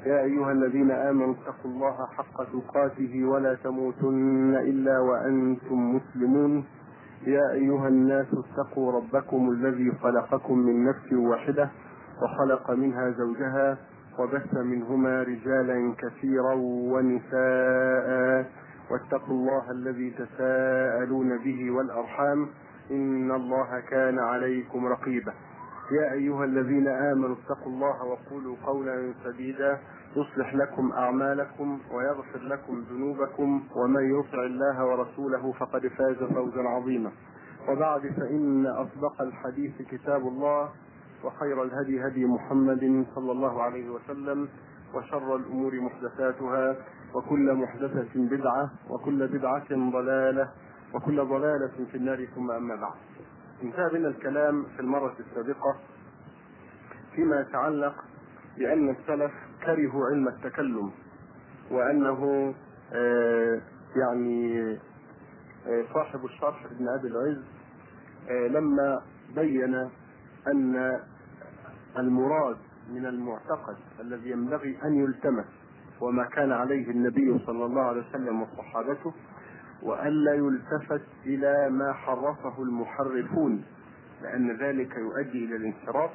يا أيها الذين آمنوا اتقوا الله حق تقاته ولا تموتن إلا وأنتم مسلمون يا أيها الناس اتقوا ربكم الذي خلقكم من نفس واحدة وخلق منها زوجها وبث منهما رجالا كثيرا ونساء واتقوا الله الذي تساءلون به والأرحام إن الله كان عليكم رقيبا يا أيها الذين آمنوا اتقوا الله وقولوا قولا سديدا يصلح لكم أعمالكم ويغفر لكم ذنوبكم ومن يطع الله ورسوله فقد فاز فوزا عظيما وبعد فإن أصدق الحديث كتاب الله وخير الهدي هدي محمد صلى الله عليه وسلم وشر الأمور محدثاتها وكل محدثة بدعة وكل بدعة ضلالة وكل ضلالة في النار ثم أما بعد انتهى بنا الكلام في المرة السابقة فيما يتعلق بأن السلف كرهوا علم التكلم وأنه آه يعني آه صاحب الشرح ابن أبي العز آه لما بين أن المراد من المعتقد الذي ينبغي أن يلتمس وما كان عليه النبي صلى الله عليه وسلم وصحابته والا يلتفت الى ما حرفه المحرفون لان ذلك يؤدي الى الانحراف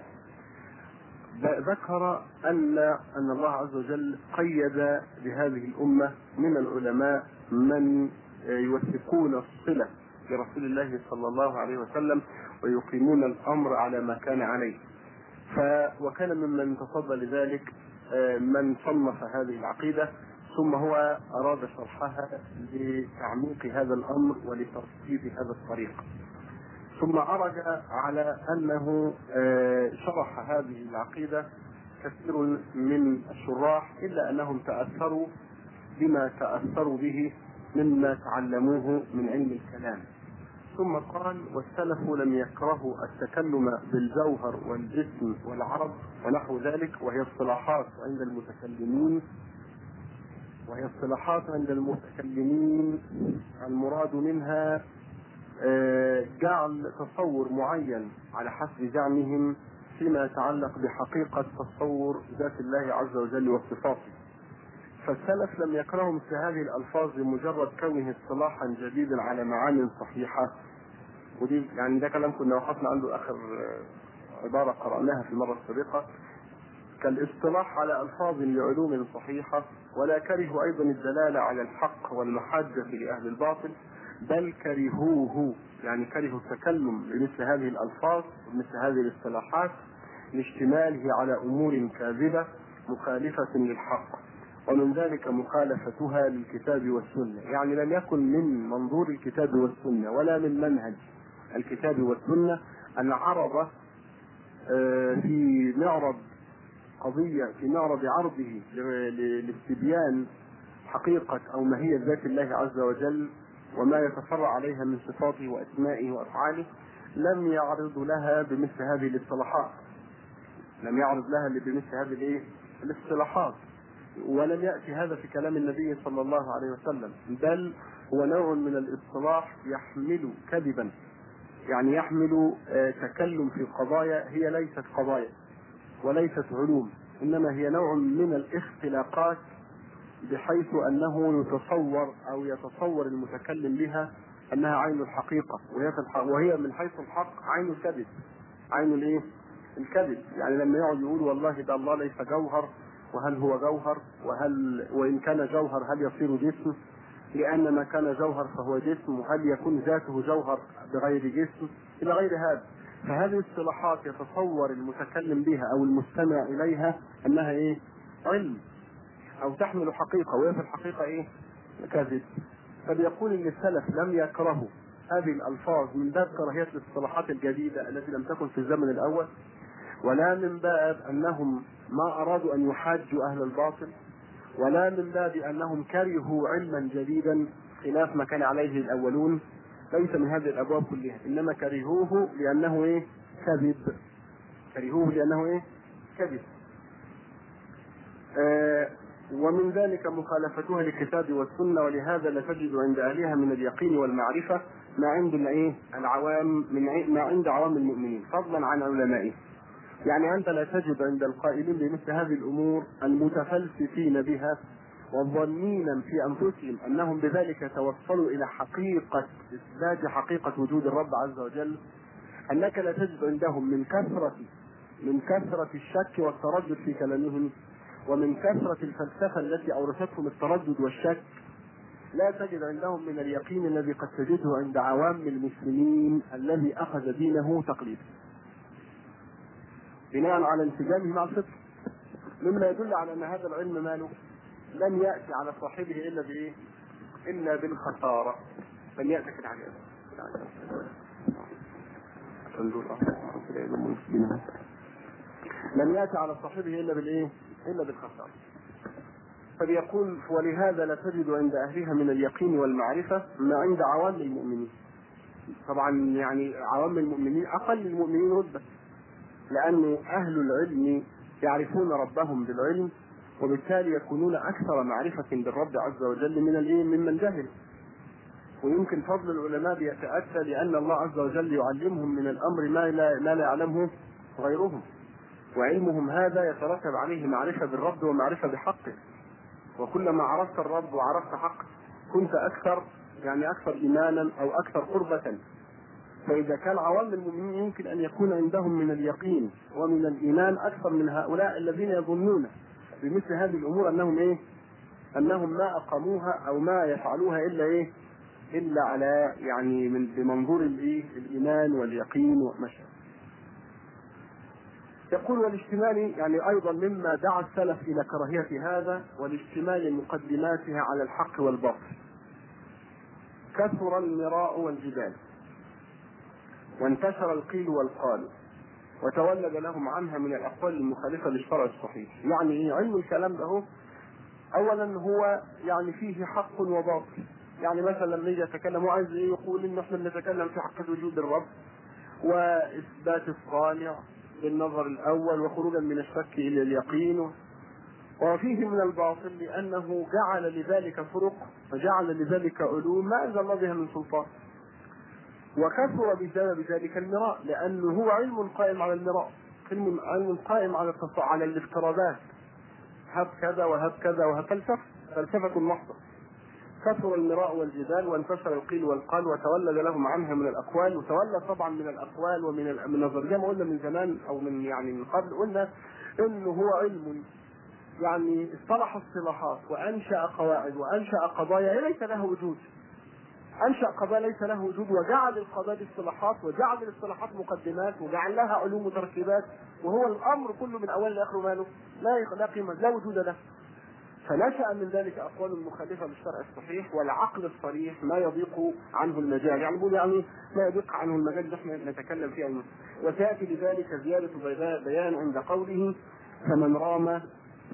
ذكر ان ان الله عز وجل قيد بهذه الامه من العلماء من يوثقون الصله برسول الله صلى الله عليه وسلم ويقيمون الامر على ما كان عليه ف وكان ممن تصدى لذلك من صنف هذه العقيده ثم هو أراد شرحها لتعميق هذا الأمر ولترتيب هذا الطريق ثم عرج على أنه شرح هذه العقيدة كثير من الشراح إلا أنهم تأثروا بما تأثروا به مما تعلموه من علم الكلام ثم قال والسلف لم يكرهوا التكلم بالجوهر والجسم والعرض ونحو ذلك وهي اصطلاحات عند المتكلمين وهي اصطلاحات عند المتكلمين المراد منها جعل تصور معين على حسب زعمهم فيما يتعلق بحقيقة تصور ذات الله عز وجل وصفاته فالسلف لم يكرهوا مثل هذه الألفاظ بمجرد كونه اصطلاحا جديدا على معان صحيحة ودي يعني ده كلام كنا وقفنا عنده آخر عبارة قرأناها في المرة السابقة كالاصطلاح على ألفاظ لعلوم صحيحة ولا كرهوا أيضا الدلالة على الحق والمحجة لأهل الباطل بل كرهوه يعني كرهوا التكلم بمثل هذه الألفاظ ومثل هذه الاصطلاحات لاشتماله على أمور كاذبة مخالفة للحق ومن ذلك مخالفتها للكتاب والسنة يعني لم يكن من منظور الكتاب والسنة ولا من منهج الكتاب والسنة أن عرض في معرض قضية في معرض عرضه لاستبيان حقيقة أو ماهية ذات الله عز وجل وما يتفرع عليها من صفاته وأسمائه وأفعاله لم يعرض لها بمثل هذه الاصطلاحات لم يعرض لها بمثل هذه الايه؟ الاصطلاحات ولم يأتي هذا في كلام النبي صلى الله عليه وسلم بل هو نوع من الاصطلاح يحمل كذبا يعني يحمل تكلم في قضايا هي ليست قضايا وليست علوم انما هي نوع من الاختلاقات بحيث انه يتصور او يتصور المتكلم بها انها عين الحقيقه وهي وهي من حيث الحق عين الكذب عين الايه؟ الكذب يعني لما يقعد يقول والله ده الله ليس جوهر وهل هو جوهر وهل وان كان جوهر هل يصير جسم لان ما كان جوهر فهو جسم وهل يكون ذاته جوهر بغير جسم الى غير هذا فهذه الاصطلاحات يتصور المتكلم بها او المستمع اليها انها ايه؟ علم او تحمل حقيقه وهي في الحقيقه ايه؟ كذب فبيقول ان السلف لم يكرهوا هذه الالفاظ من باب كراهيه الاصطلاحات الجديده التي لم تكن في الزمن الاول ولا من باب انهم ما ارادوا ان يحاجوا اهل الباطل ولا من باب انهم كرهوا علما جديدا خلاف ما كان عليه الاولون ليس من هذه الابواب كلها انما كرهوه لانه ايه كذب كرهوه لانه ايه كذب آه ومن ذلك مخالفتها للكتاب والسنة ولهذا لا تجد عند أهلها من اليقين والمعرفة ما عند الايه العوام من ما عند عوام المؤمنين فضلا عن علمائه يعني أنت لا تجد عند القائلين بمثل هذه الأمور المتفلسفين بها والظنين في أنفسهم أنهم بذلك توصلوا إلى حقيقة إثبات حقيقة وجود الرب عز وجل أنك لا تجد عندهم من كثرة من كثرة الشك والتردد في كلامهم ومن كثرة الفلسفة التي أورثتهم التردد والشك لا تجد عندهم من اليقين الذي قد تجده عند عوام المسلمين الذي أخذ دينه تقليدا بناء على انسجامه مع الفطر مما يدل على أن هذا العلم ماله لن يأتي على صاحبه إلا بإيه؟ إلا بالخسارة لن يأتي في الحقيقة لن يأتي على صاحبه إلا بالإيه؟ إلا بالخسارة فبيقول ولهذا لا تجد عند أهلها من اليقين والمعرفة ما عند عوام المؤمنين طبعا يعني عوام المؤمنين أقل المؤمنين رتبة لأن أهل العلم يعرفون ربهم بالعلم وبالتالي يكونون أكثر معرفة بالرب عز وجل من الإيه؟ ممن جهل ويمكن فضل العلماء بيتأتى لأن الله عز وجل يعلمهم من الأمر ما لا, ما لا يعلمه غيرهم وعلمهم هذا يترتب عليه معرفة بالرب ومعرفة بحقه وكلما عرفت الرب وعرفت حقه كنت أكثر يعني أكثر إيمانا أو أكثر قربة فإذا كان عوام المؤمنين يمكن أن يكون عندهم من اليقين ومن الإيمان أكثر من هؤلاء الذين يظنون بمثل هذه الأمور أنهم إيه؟ أنهم ما أقاموها أو ما يفعلوها إلا إيه؟ إلا على يعني من بمنظور الإيه؟ الإيمان واليقين وما شابه. يقول والاشتمال يعني ايضا مما دعا السلف الى كراهيه هذا والاشتمال مقدماتها على الحق والباطل. كثر المراء والجدال وانتشر القيل والقال وتولد لهم عنها من الاقوال المخالفه للشرع الصحيح، يعني ايه علم الكلام ده هو اولا هو يعني فيه حق وباطل، يعني مثلا لما يجي يتكلم وعايز ايه يقول ان احنا بنتكلم في حق وجود الرب واثبات الصانع بالنظر الاول وخروجا من الشك الى اليقين وفيه من الباطل لانه جعل لذلك فرق وجعل لذلك علوم ما انزل الله بها من سلطان وكثر بسبب ذلك المراء لانه هو علم قائم على المراء علم علم قائم على على الافتراضات هب كذا وهب كذا وهب فلسفه فلسفه محضه كثر المراء والجدال وانتشر القيل والقال وتولد لهم عنها من الاقوال وتولد طبعا من الاقوال ومن من النظر زي ما قلنا من زمان او من يعني من قبل قلنا انه هو علم يعني اصطلح اصطلاحات وانشا قواعد وانشا قضايا ليس له وجود انشا قضايا ليس له وجود وجعل القضايا دي اصطلاحات وجعل الاصطلاحات مقدمات وجعل لها علوم وتركيبات وهو الامر كله من اوله لاخره ماله لا لا قيمه لا وجود له فنشأ من ذلك أقوال مخالفة للشرع الصحيح والعقل الصريح ما يضيق عنه المجال، يعني بقول يعني ما يضيق عنه المجال اللي احنا نتكلم فيه عنه. وسيأتي لذلك زيادة بيان عند قوله فمن رام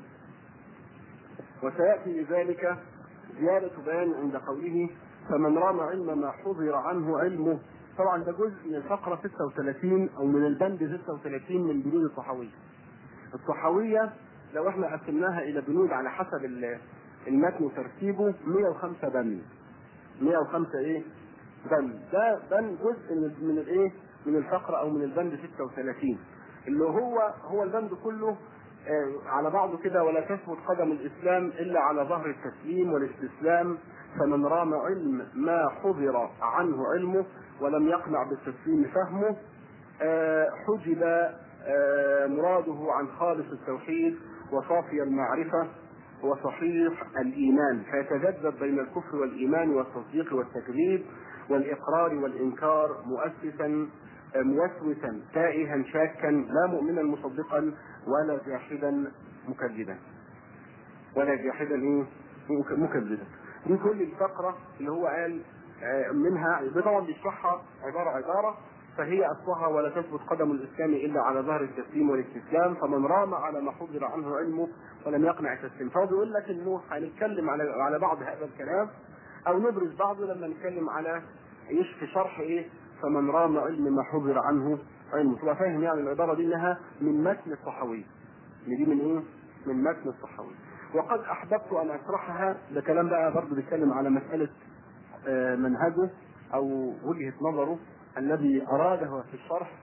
وسيأتي لذلك زيادة بيان عند قوله فمن رام علم ما حضر عنه علمه طبعا ده جزء من الفقرة 36 أو من البند 36 من بنود الصحوية. الصحوية لو احنا قسمناها الى بنود على حسب المتن وترتيبه 105 بند 105 ايه بند ده بند جزء من من الايه من الفقره او من البند 36 اللي هو هو البند كله آه على بعضه كده ولا تثبت قدم الاسلام الا على ظهر التسليم والاستسلام فمن رام علم ما حضر عنه علمه ولم يقنع بالتسليم فهمه آه حجب آه مراده عن خالص التوحيد وصافي المعرفة وصحيح الإيمان فيتجدد بين الكفر والإيمان والتصديق والتكذيب والإقرار والإنكار مؤسسا موسوسا تائها شاكا لا مؤمنا مصدقا ولا جاحدا مكذبا ولا جاحدا ايه مكذبا دي كل الفقرة اللي هو قال منها طبعا بيشرحها عبارة عبارة فهي اصلها ولا تثبت قدم الاسلام الا على ظهر التسليم والاستسلام فمن رام على ما حضر عنه علمه ولم يقنع التسليم فهو بيقول لك انه هنتكلم على على بعض هذا الكلام او نبرز بعضه لما نتكلم على ايش في شرح ايه فمن رام علم ما حضر عنه علمه تبقى فاهم يعني العباره دي انها من متن الصحوي دي من ايه؟ من متن الصحوي وقد احببت ان اشرحها ده كلام بقى برضه بيتكلم على مساله منهجه او وجهه نظره الذي اراده في الشرح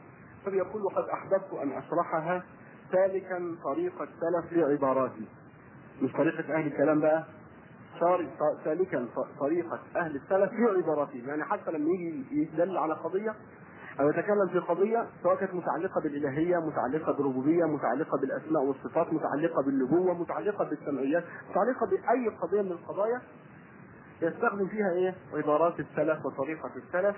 فبيقول قد احببت ان اشرحها سالكا طريق السلف لعباراتي مش طريقة أهل الكلام بقى صار سالكا طريقة أهل السلف لعباراتهم يعني حتى لما يجي يدل على قضية أو يتكلم في قضية سواء كانت متعلقة بالإلهية متعلقة بالربوبية متعلقة بالأسماء والصفات متعلقة بالنبوة متعلقة بالسمعيات متعلقة بأي قضية من القضايا يستخدم فيها إيه عبارات السلف وطريقة السلف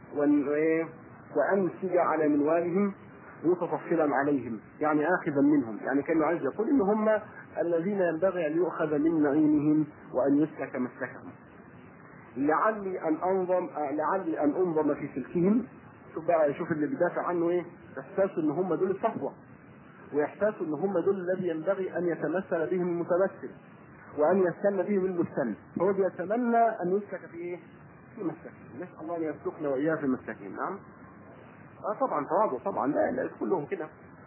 وأنسج على منوالهم متفصلا عليهم يعني آخذا منهم يعني كانه عايز يقول إن هم الذين ينبغي أن يؤخذ من نعيمهم وأن يسلك مسلكهم لعلي أن أنظم لعلي أن أنظم في سلكهم شوف بقى يشوف اللي بيدافع عنه إيه إحساس إن هم دول الصفوة وإحساس إن هم دول الذي ينبغي أن يتمثل بهم المتمثل وأن يستن بهم المستن هو بيتمنى أن يسلك في إيه؟ في مسلكه نسأل الله أن يسلكنا وإياه في مسلكهم نعم اه طبعا تواضع طبعا لا لا كلهم كده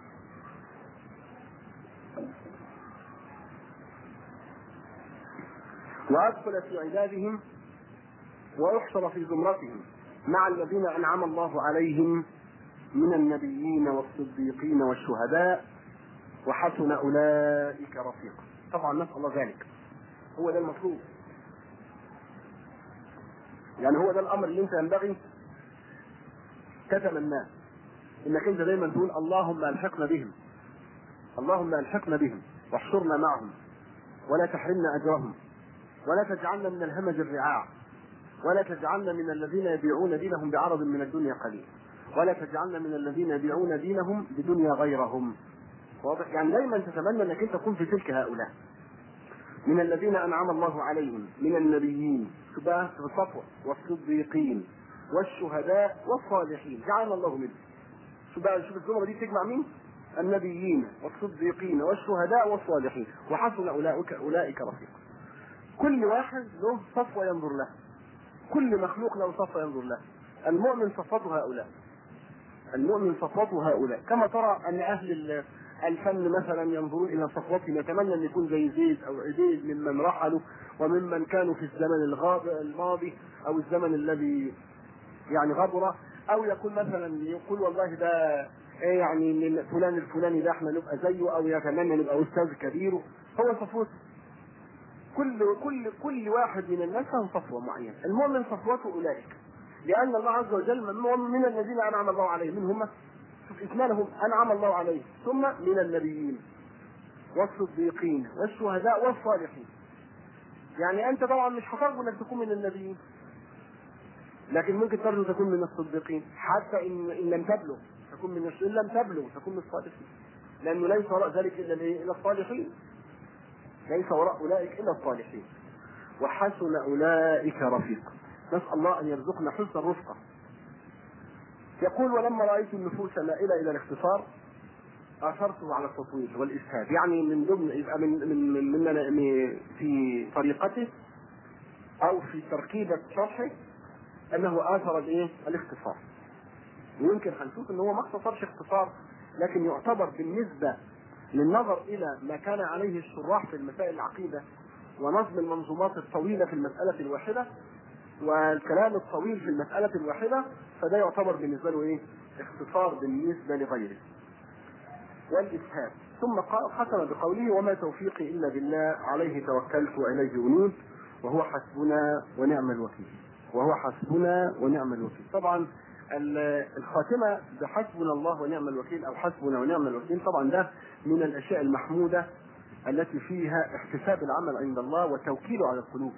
وادخل في عبادهم واحشر في زمرتهم مع الذين انعم الله عليهم من النبيين والصديقين والشهداء وحسن اولئك رفيقا طبعا نسال الله ذلك هو ده المطلوب يعني هو ده الامر اللي انت ينبغي تتمناه انك انت دايما تقول اللهم الحقنا بهم اللهم الحقنا بهم واحشرنا معهم ولا تحرمنا اجرهم ولا تجعلنا من الهمج الرعاع ولا تجعلنا من الذين يبيعون دينهم بعرض من الدنيا قليل ولا تجعلنا من الذين يبيعون دينهم بدنيا غيرهم واضح يعني دايما تتمنى انك انت تكون في تلك هؤلاء من الذين انعم الله عليهم من النبيين شبه في الصفوه والصديقين والشهداء والصالحين جعلنا الله منهم شوف بقى شوف الزمره دي تجمع مين؟ النبيين والصديقين والشهداء والصالحين وحسن اولئك اولئك رفيقا. كل واحد له صفوه ينظر له. كل مخلوق له صفوه ينظر له. المؤمن صفوته هؤلاء. المؤمن صفوته هؤلاء، كما ترى ان اهل الفن مثلا ينظرون الى صفوتهم يتمنى ان يكون زي زيد او عبيد ممن رحلوا وممن كانوا في الزمن الماضي او الزمن الذي يعني غبره او يكون مثلا يقول والله ده ايه يعني فلان الفلاني ده احنا نبقى زيه او يتمنى نبقى استاذ كبير هو صفوته كل كل كل واحد من الناس له صفوه معينه المؤمن صفوته اولئك لان الله عز وجل من الذين انعم الله عليهم من هم شوف اثنانهم انعم الله عليهم ثم من النبيين والصديقين والشهداء والصالحين يعني انت طبعا مش هترجو انك تكون من النبيين لكن ممكن ترجو تكون من الصديقين حتى ان ان لم تبلغ تكون من ان لم تبلغ تكون من الصالحين لانه ليس وراء ذلك الا الا الصالحين ليس وراء اولئك الا الصالحين وحسن اولئك رفيقا نسال الله ان يرزقنا حسن الرفقه يقول ولما رايت النفوس مائله الى الاختصار اثرته على التطويل والاسهاب يعني من ضمن يبقى من من من, من في طريقته او في تركيبه شرحه انه اثر الايه؟ الاختصار. ويمكن هنشوف ان هو ما اختصرش اختصار لكن يعتبر بالنسبه للنظر الى ما كان عليه الشراح في المسائل العقيده ونظم المنظومات الطويله في المساله الواحده والكلام الطويل في المساله الواحده فده يعتبر بالنسبه له ايه؟ اختصار بالنسبه لغيره. والاسهاب ثم ختم بقوله وما توفيقي الا بالله عليه توكلت واليه انيب وهو حسبنا ونعم الوكيل. وهو حسبنا ونعم الوكيل طبعا الخاتمة بحسبنا الله ونعم الوكيل أو حسبنا ونعم الوكيل طبعا ده من الأشياء المحمودة التي فيها احتساب العمل عند الله وتوكيله على القلوب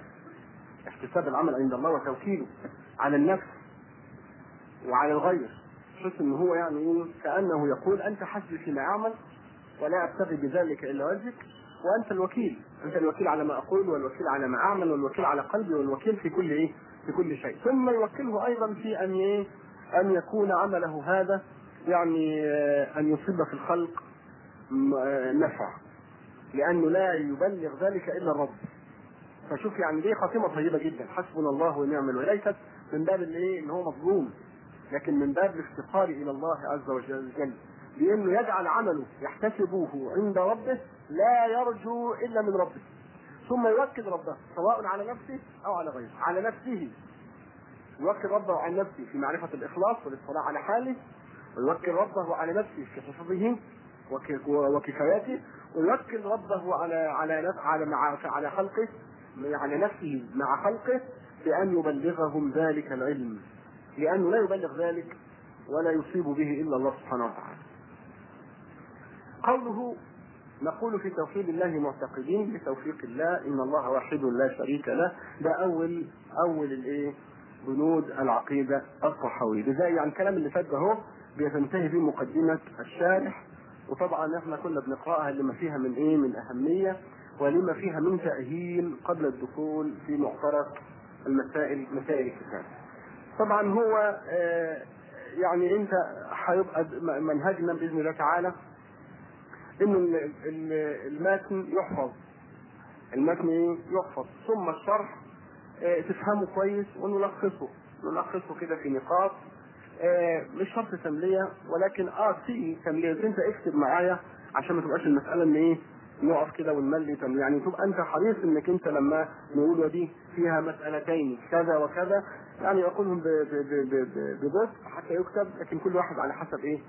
احتساب العمل عند الله وتوكيله على النفس وعلى الغير بحيث ان هو يعني كانه يقول انت حسبي فيما اعمل ولا ابتغي بذلك الا وجهك وانت الوكيل انت الوكيل على ما اقول والوكيل على ما اعمل والوكيل على قلبي والوكيل في كل ايه في كل شيء ثم يوكله ايضا في ان ايه ان يكون عمله هذا يعني ان يصيب في الخلق نفع لانه لا يبلغ ذلك الا الرب فشوف يعني دي خاتمه طيبه جدا حسبنا الله ونعم الوكيل ليست من باب الايه ان هو مظلوم لكن من باب الافتقار الى الله عز وجل بانه يجعل عمله يحتسبه عند ربه لا يرجو الا من ربه ثم يوكل ربه سواء على نفسه او على غيره على نفسه يوكل ربه عن نفسه في معرفه الاخلاص والاطلاع على حاله ويوكل ربه على نفسه في حفظه وكفايته ويوكل ربه على على على مع على خلقه على نفسه مع خلقه بأن يبلغهم ذلك العلم لأنه لا يبلغ ذلك ولا يصيب به إلا الله سبحانه وتعالى قوله نقول في توحيد الله معتقدين بتوفيق الله ان الله واحد لا شريك له ده اول اول الايه بنود العقيده الصحويه لذلك يعني الكلام اللي فات ده اهو بيتنتهي به مقدمه الشارح وطبعا احنا كنا بنقراها لما فيها من ايه من اهميه ولما فيها من تاهيل قبل الدخول في معترك المسائل مسائل الكتاب طبعا هو آه يعني انت هيبقى منهجنا باذن الله تعالى انه المتن يحفظ المتن ايه يحفظ ثم الشرح اه تفهمه كويس ونلخصه نلخصه كده في نقاط اه مش شرط تمليه ولكن اه في تمليه انت اكتب معايا عشان ما تبقاش المساله ان ايه نقف كده ونملي تمليه يعني تبقى انت حريص انك انت لما نقول ودي فيها مسالتين كذا وكذا يعني اقولهم ببطء حتى يكتب لكن كل واحد على حسب ايه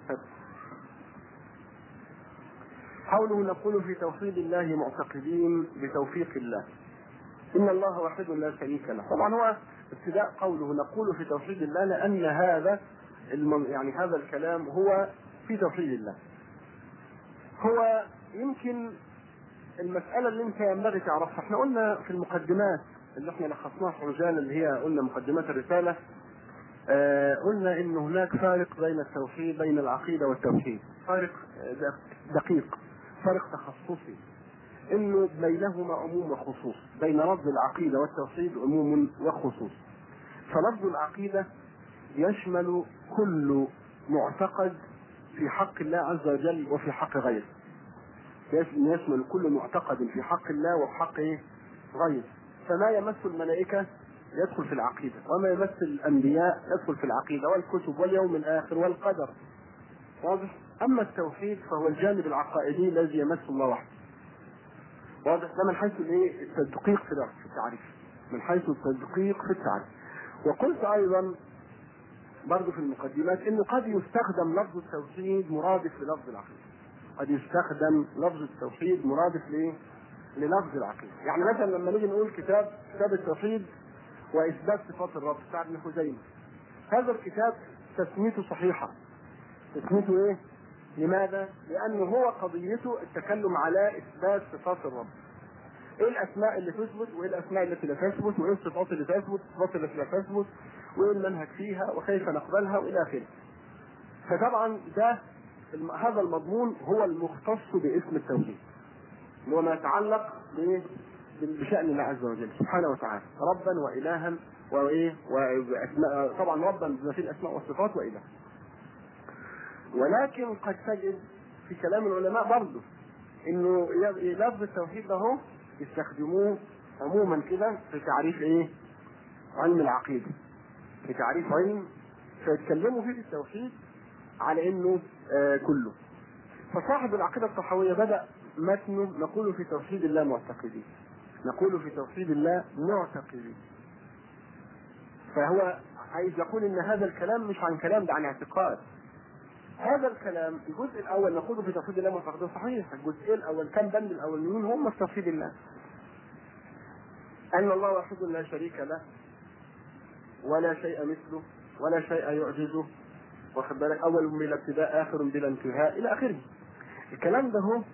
قوله نقول في توحيد الله معتقدين بتوفيق الله ان الله واحد لا شريك له طبعا هو ابتداء قوله نقول في توحيد الله لان هذا المن... يعني هذا الكلام هو في توحيد الله هو يمكن المسألة اللي انت ينبغي تعرفها احنا قلنا في المقدمات اللي احنا لخصناها في رجال اللي هي قلنا مقدمات الرسالة آه قلنا ان هناك فارق بين التوحيد بين العقيدة والتوحيد فارق دقيق فرق تخصصي انه بينهما عموم وخصوص بين لفظ العقيده والتوحيد عموم وخصوص فلفظ العقيده يشمل كل معتقد في حق الله عز وجل وفي حق غيره يشمل كل معتقد في حق الله وفي حق غيره فما يمس الملائكه يدخل في العقيده وما يمس الانبياء يدخل في العقيده والكتب واليوم الاخر والقدر واضح اما التوحيد فهو الجانب العقائدي الذي يمس الله وحده واضح ده من حيث الايه التدقيق في التعريف من حيث التدقيق في التعريف وقلت ايضا برضه في المقدمات انه قد يستخدم لفظ التوحيد مرادف للفظ العقيده قد يستخدم لفظ التوحيد مرادف لايه؟ للفظ العقيده يعني مثلا لما نيجي نقول كتاب كتاب التوحيد واثبات صفات الرب بتاع ابن خزيمه هذا الكتاب تسميته صحيحه تسميته ايه؟ لماذا؟ لأنه هو قضيته التكلم على إثبات صفات الرب. إيه الأسماء اللي تثبت وإيه الأسماء التي لا تثبت وإيه الصفات اللي تثبت الصفات التي لا تثبت وإيه المنهج فيها وكيف نقبلها وإلى آخره. فطبعا ده هذا المضمون هو المختص باسم التوحيد. اللي هو ما يتعلق بشأن الله عز وجل سبحانه وتعالى ربا وإلها وإيه وأسماء طبعا ربا بما فيه الأسماء والصفات وإله. ولكن قد تجد في كلام العلماء برضه انه لفظ التوحيد ده هو يستخدموه عموما كده في تعريف ايه؟ علم العقيده. في تعريف علم فيتكلموا فيه في التوحيد على انه آه كله. فصاحب العقيده الصحويه بدا متنه نقول في توحيد الله معتقدين. نقول في توحيد الله معتقدين. فهو عايز يقول ان هذا الكلام مش عن كلام ده عن اعتقاد هذا الكلام الجزء الاول ناخذه في توحيد الله معتقده صحيح الجزء الاول كم بند الاولين هم في توحيد الله ان الله واحد لا شريك له ولا شيء مثله ولا شيء يعجزه واخد بالك اول بلا ابتداء اخر بلا انتهاء الى اخره الكلام ده هو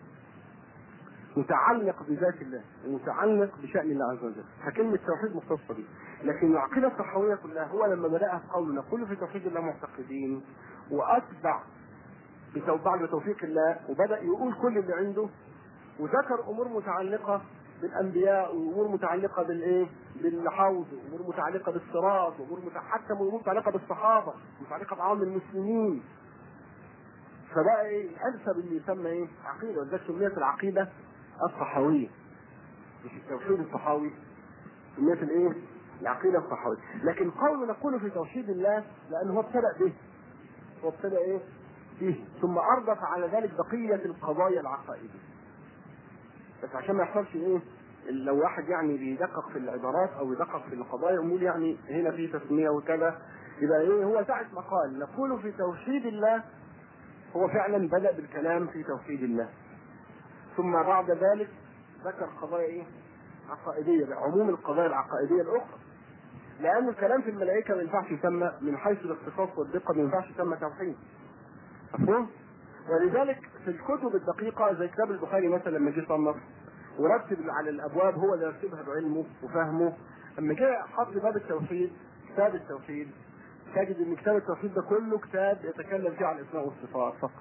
متعلق بذات الله ومتعلق بشأن الله عز وجل فكلمة توحيد مختصة به لكن العقيدة الصحوية كلها هو لما بدأها في قوله نقول في توحيد الله معتقدين وأتبع بعد بتوفيق الله وبدأ يقول كل اللي عنده وذكر أمور متعلقة بالأنبياء وأمور متعلقة بالإيه؟ بالحوض وأمور متعلقة بالصراط وأمور متع... حتى أمور متعلقة بالصحابة متعلقة بعوام المسلمين فبقى ايه انسب اللي يسمى ايه عقيده ولذلك سميت العقيده الصحويه مش التوحيد الصحوي سميت الايه العقيده الصحويه لكن قول نقول في توحيد الله لانه هو ابتدا به هو ابتدا ايه به ثم اردف على ذلك بقيه القضايا العقائديه بس عشان ما يحصلش ايه لو واحد يعني بيدقق في العبارات او يدقق في القضايا يقول يعني هنا في تسميه وكذا يبقى ايه هو ساعة ما قال نقول في توحيد الله هو فعلا بدأ بالكلام في توحيد الله ثم بعد ذلك ذكر قضايا ايه عقائدية عموم القضايا العقائدية الأخرى لأن الكلام في الملائكة ما ينفعش يسمى من حيث الاختصاص والدقة ما ينفعش يسمى توحيد مفهوم؟ ولذلك في الكتب الدقيقة زي كتاب البخاري مثلا لما جه صنف ورتب على الأبواب هو اللي رتبها بعلمه وفهمه لما جه حط باب التوحيد كتاب التوحيد تجد ان كتاب التوحيد ده كله كتاب يتكلم فيه عن الاسماء والصفات فقط.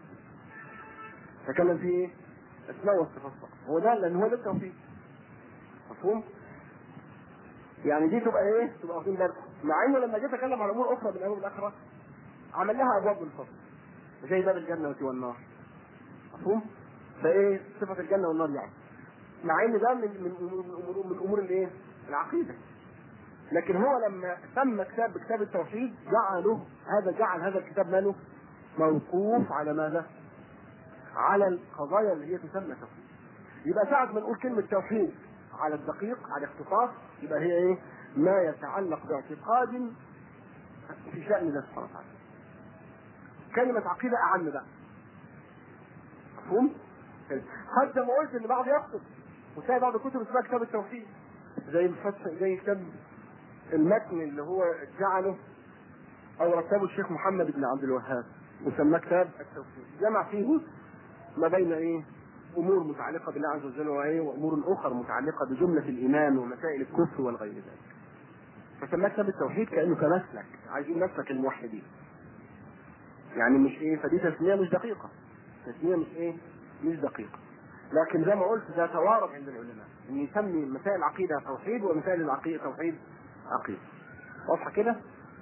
يتكلم فيه ايه؟ اسماء والصفات فقط. هو ده لان هو ده التوحيد. مفهوم؟ يعني دي تبقى ايه؟ تبقى واخدين بالكم. مع انه لما جه يتكلم عن امور اخرى من امور الاخره عمل لها ابواب منفصله. زي باب الجنه والنار. مفهوم؟ فايه؟ صفه الجنه والنار يعني. مع ان ده من من امور من امور الايه؟ العقيده. لكن هو لما سمى كتاب بكتاب التوحيد جعله هذا جعل هذا الكتاب ماله موقوف على ماذا؟ على القضايا اللي هي تسمى توحيد. يبقى ساعة ما نقول كلمة توحيد على الدقيق على اختصاص يبقى هي ايه؟ ما يتعلق باعتقاد في شأن الله سبحانه وتعالى. كلمة عقيدة أعم بقى. مفهوم؟ حتى ما قلت ان بعض يقصد وتلاقي بعض الكتب اسمها كتاب التوحيد زي الفتح زي كتاب المتن اللي هو جعله او رتبه الشيخ محمد بن عبد الوهاب وسماه كتاب التوحيد جمع فيه ما بين ايه امور متعلقه بالله عز وجل وايه وامور اخرى متعلقه بجمله الايمان ومسائل الكفر والغير ذلك فسماه كتاب التوحيد كانه كمسلك عايزين مسلك الموحدين يعني مش ايه فدي تسميه مش دقيقه تسميه مش ايه مش دقيقه لكن زي ما قلت ده توارد عند العلماء ان يسمي مسائل العقيده توحيد ومسائل العقيده توحيد عقيده واضحه كده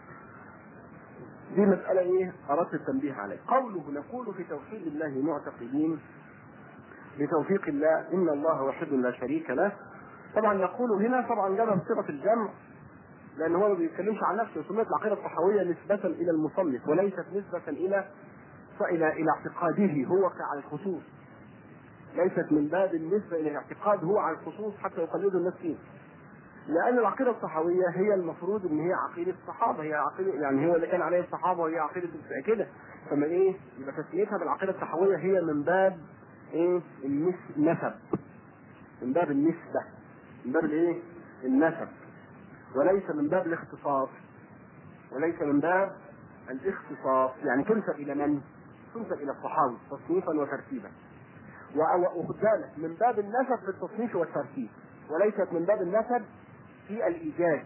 دي مسألة إيه؟ أردت التنبيه عليه. قوله نقول في توحيد الله معتقدين بتوفيق الله إن الله واحد لا شريك له. طبعا نقول هنا طبعا جابها بصيغة الجمع لأن هو ما بيتكلمش عن نفسه سميت العقيدة الصحوية نسبة إلى المصنف وليست نسبة إلى إلى إلى اعتقاده هو على الخصوص. ليست من باب النسبة إلى الاعتقاد هو على الخصوص حتى يقلده الناس فيه. لأن العقيدة الصحوية هي المفروض إن هي عقيدة الصحابة هي عقيدة يعني هو اللي كان عليه الصحابة وهي عقيدة كده فما إيه يبقى تسميتها بالعقيدة الصحوية هي من باب إيه النسب من باب النسبة من باب الإيه النسب وليس من باب الاختصاص وليس من باب الاختصاص يعني تنسب إلى من؟ تنسب إلى الصحابة تصنيفا وترتيبا وخد بالك من باب النسب في التصنيف والترتيب وليست من باب النسب في الايجاد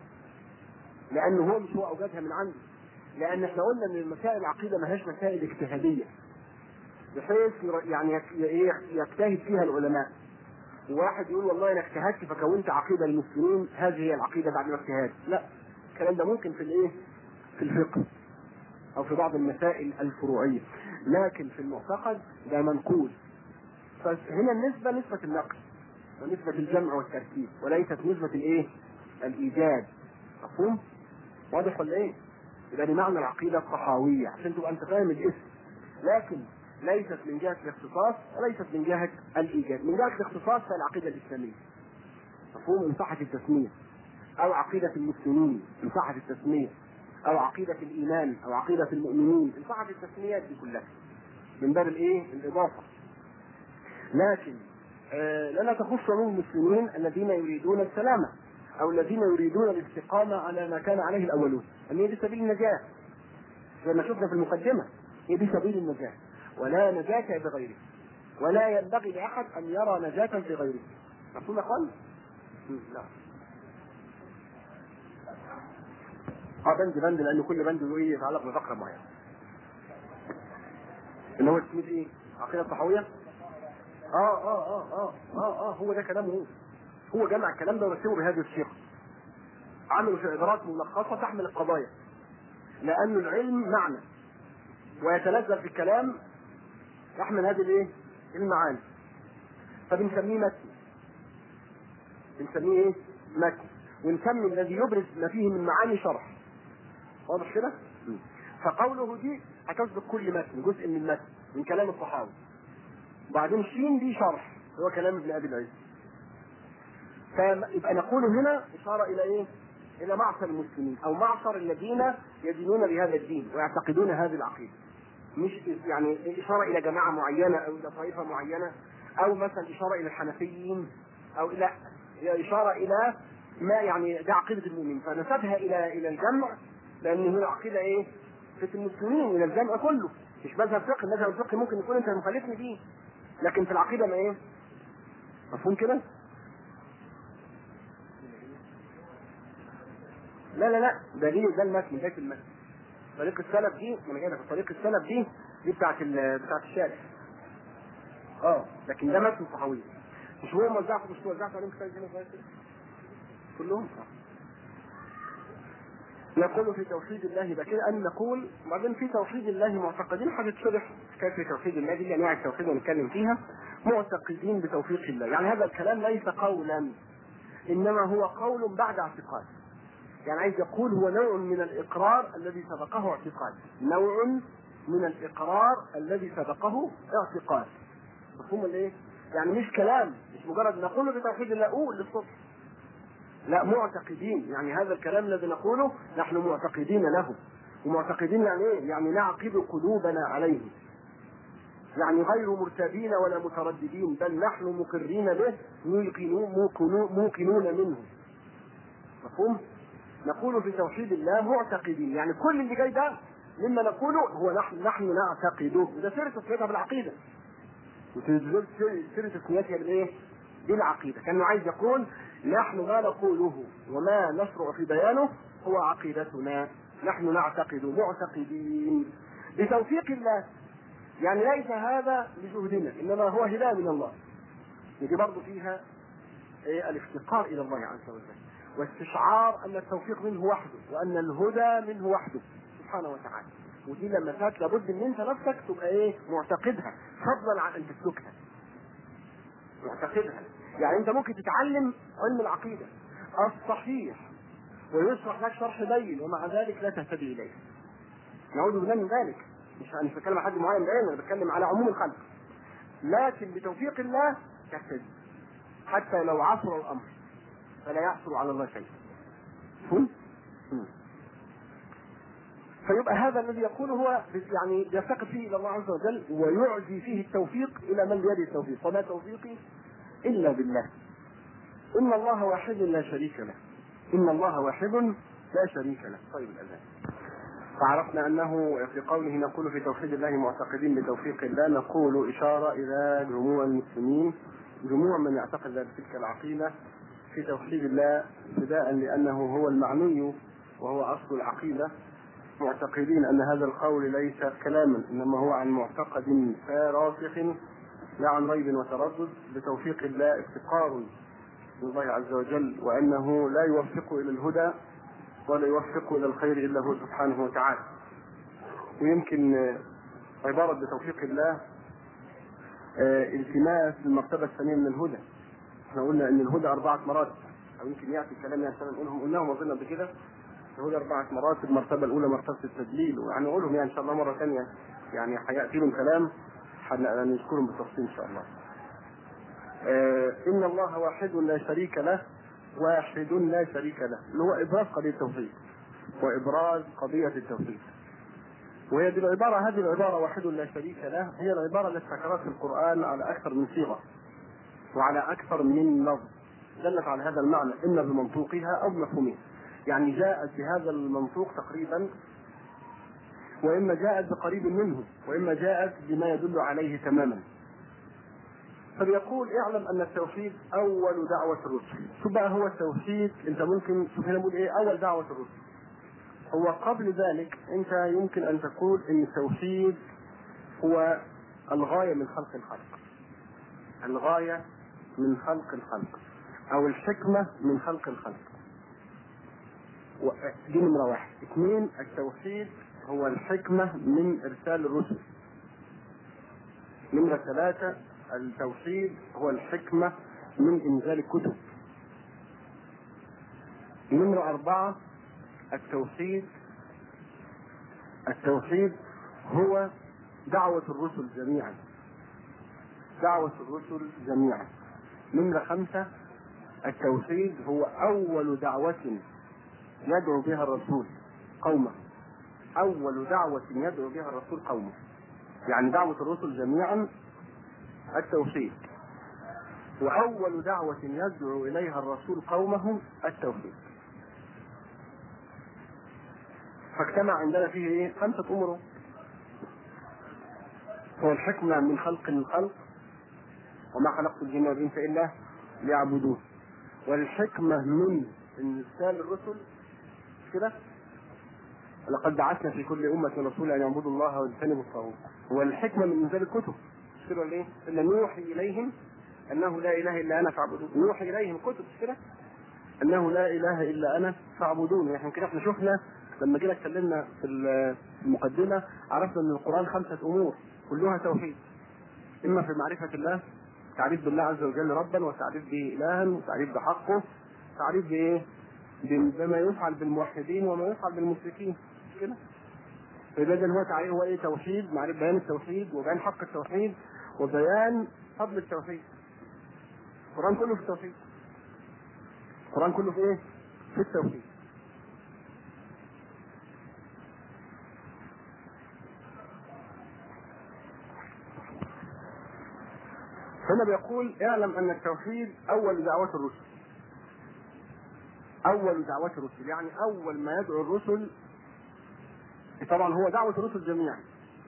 لانه هو مش هو اوجدها من عنده لان احنا قلنا ان مسائل العقيده ما هيش مسائل اجتهاديه بحيث يعني يجتهد فيها العلماء وواحد يقول والله انا اجتهدت فكونت عقيده للمسلمين هذه هي العقيده بعد الاجتهاد لا الكلام ده ممكن في الايه في الفقه او في بعض المسائل الفروعيه لكن في المعتقد ده منقول فهنا النسبه نسبه النقل ونسبة الجمع والترتيب وليست نسبة الايه؟ الايجاد مفهوم؟ واضح ولا ايه؟ يبقى دي معنى العقيدة الصحاوية عشان تبقى انت فاهم الاسم لكن ليست من جهة الاختصاص وليست من جهة الايجاد من جهة الاختصاص فالعقيدة الاسلامية مفهوم ان صحت التسمية او عقيدة المسلمين ان صحت التسمية او عقيدة الايمان او عقيدة المؤمنين ان صحت التسميات دي كلها من باب الايه؟ الاضافة لكن آه لا تخص عموم المسلمين الذين يريدون السلامة أو الذين يريدون الاستقامة على ما كان عليه الأولون أن هي دي سبيل النجاة زي ما شفنا في المقدمة هي دي سبيل النجاة ولا نجاة بغيره ولا ينبغي لأحد أن يرى نجاة في غيره مفهوم يا أخوان؟ لا اه بند بند لأن كل بند له إيه يتعلق بفقرة معينة اللي هو اسمه إيه؟ عقيدة صحوية؟ اه اه اه اه اه اه هو ده كلامه هو هو جمع الكلام ده ورتبه بهذه الصيغه عملوا في عبارات ملخصه تحمل القضايا لأن العلم معنى ويتلذذ في الكلام يحمل هذه الايه؟ المعاني فبنسميه متن بنسميه ايه؟ متن ونسمي الذي يبرز ما فيه من معاني شرح واضح كده؟ فقوله دي هتسبق كل متن جزء من المتن من كلام الصحابه وبعدين شين دي شرح هو كلام ابن ابي العز فيبقى نقول هنا اشاره الى ايه؟ الى معشر المسلمين او معشر الذين يدينون بهذا الدين ويعتقدون هذه العقيده مش يعني اشاره الى جماعه معينه او الى طائفه معينه او مثلا اشاره الى الحنفيين او لا هي اشاره الى ما يعني ده عقيده المؤمنين فنسبها الى الى الجمع لان هي العقيده ايه؟ في المسلمين الى الجمع كله مش مذهب فقه المذهب الفقهي ممكن يكون انت مخالفني فيه لكن في العقيده ما ايه؟ مفهوم كده؟ لا لا لا ده ليه ده المتن ده المتن طريق السلف دي من جايبك طريق السلف دي دي بتاعت ال- بتاعت الشارع اه لكن ده متن صحوي مش هو موزعته مش وزعته عليهم كتاب هنا كويس كده؟ كلهم صح نقول في توحيد الله يبقى كده ان نقول وبعدين في توحيد الله معتقدين هتتشرح كيف في توحيد الله دي انواع التوحيد ونتكلم فيها معتقدين بتوفيق الله يعني هذا الكلام ليس قولا انما هو قول بعد اعتقاد يعني عايز يقول هو نوع من الاقرار الذي سبقه اعتقاد نوع من الاقرار الذي سبقه اعتقاد مفهوم ولا ايه؟ يعني مش كلام مش مجرد نقول بتوحيد الله قول للصبح لا معتقدين يعني هذا الكلام الذي نقوله نحن معتقدين له ومعتقدين يعني ايه؟ يعني نعقد قلوبنا عليه يعني غير مرتابين ولا مترددين بل نحن مقرين به موقنون موقنون- موقنون منه مفهوم؟ نقول في توحيد الله معتقدين يعني كل اللي جاي ده مما نقوله هو نحن نحن نعتقده ده سيره تسميتها بالعقيده سيره تسميتها بالايه؟ بالعقيده كانه عايز يقول نحن ما نقوله وما نشرع في بيانه هو عقيدتنا نحن نعتقد معتقدين بتوفيق الله يعني ليس هذا بجهدنا انما هو هدايه من الله دي برضه فيها إيه الافتقار الى الله عز وجل واستشعار ان التوفيق منه وحده وان الهدى منه وحده سبحانه وتعالى ودي لما فات لابد ان انت نفسك تبقى ايه معتقدها فضلا عن ان تسلكها معتقدها يعني انت ممكن تتعلم علم العقيده الصحيح ويشرح لك شرح بين ومع ذلك لا تهتدي اليه نعوذ بالله من ذلك مش انا مش بتكلم عن حد معين بعينه انا بتكلم على عموم الخلق لكن بتوفيق الله تهتدي حتى لو عصر الامر فلا يعثر على الله شيء فهم؟ مم. فيبقى هذا الذي يقوله هو يعني يفتقد فيه الى الله عز وجل ويعزي فيه التوفيق الى من بيده التوفيق وما توفيقي الا بالله ان الله واحد لا شريك له ان الله واحد لا شريك له طيب الاذان فعرفنا انه في قوله نقول في توحيد الله معتقدين بتوفيق الله نقول اشاره الى جموع المسلمين جموع من يعتقد تلك العقيده في توحيد الله ابتداء لانه هو المعني وهو اصل العقيده معتقدين ان هذا القول ليس كلاما انما هو عن معتقد راسخ لا عن ريب وتردد بتوفيق الله افتقار من الله عز وجل وانه لا يوفق الى الهدى ولا يوفق الى الخير الا هو سبحانه وتعالى ويمكن عباره بتوفيق الله التماس المرتبه الثانيه من الهدى احنا قلنا ان الهدى اربعه مراتب او يمكن ياتي الكلام يعني نقولهم قلناهم اظن قبل كده الهدى اربعه مراتب المرتبه الاولى مرتبه التدليل ويعني نقولهم يعني ان شاء الله مره ثانيه يعني هياتي لهم كلام هنذكرهم بالتفصيل ان شاء الله. آه ان الله واحد لا شريك له واحد لا شريك له اللي هو ابراز قضيه التوحيد وابراز قضيه التوحيد. وهي دي العباره هذه العباره واحد لا شريك له هي العباره التي ذكرت في القران على اكثر من صيغه وعلى اكثر من لفظ دلت على هذا المعنى اما بمنطوقها او بمفهومها. يعني جاءت بهذا المنطوق تقريبا واما جاءت بقريب منه واما جاءت بما يدل عليه تماما فبيقول اعلم ان التوحيد اول دعوه الرسل شو بقى هو التوحيد انت ممكن شوف هنا بقول ايه اول دعوه الرسل هو قبل ذلك انت يمكن ان تقول ان التوحيد هو الغايه من خلق الخلق الغايه من خلق الخلق او الحكمه من خلق الخلق دي نمرة واحد اثنين التوحيد هو الحكمة من إرسال الرسل نمرة ثلاثة التوحيد هو الحكمة من إنزال الكتب نمرة أربعة التوحيد التوحيد هو دعوة الرسل جميعا دعوة الرسل جميعا نمرة خمسة التوحيد هو أول دعوة يدعو بها الرسول قومه أول دعوة يدعو بها الرسول قومه يعني دعوة الرسل جميعا التوحيد وأول دعوة يدعو إليها الرسول قومه التوحيد فاجتمع عندنا فيه ايه؟ خمسة أمور هو الحكمة من خلق الخلق وما خلقت الجن والإنس إلا ليعبدون والحكمة من إرسال الرسل كده لقد بعثنا في كل أمة رسولا أن يعبدوا الله ويجتنبوا الطاغوت والحكمة من إنزال الكتب مش كده ولا إيه؟ إلا نوحي إليهم أنه لا إله إلا أنا فاعبدون نوحي إليهم كتب مش كده؟ أنه لا إله إلا أنا فاعبدون يعني كده إحنا شفنا لما جينا اتكلمنا في المقدمة عرفنا أن القرآن خمسة أمور كلها توحيد إما في معرفة الله تعريف بالله عز وجل ربا وتعريف به إلها وتعريف بحقه تعريف بإيه؟ بما يفعل بالموحدين وما يفعل بالمشركين مش كده؟ فإذا هو تعريف هو إيه توحيد معرفة بيان التوحيد وبيان حق التوحيد وبيان فضل التوحيد القرآن كله في التوحيد القرآن كله في إيه؟ في التوحيد هنا بيقول اعلم ان التوحيد اول دعوات الرسل اول دعوات الرسل يعني اول ما يدعو الرسل طبعا هو دعوة الرسل جميعا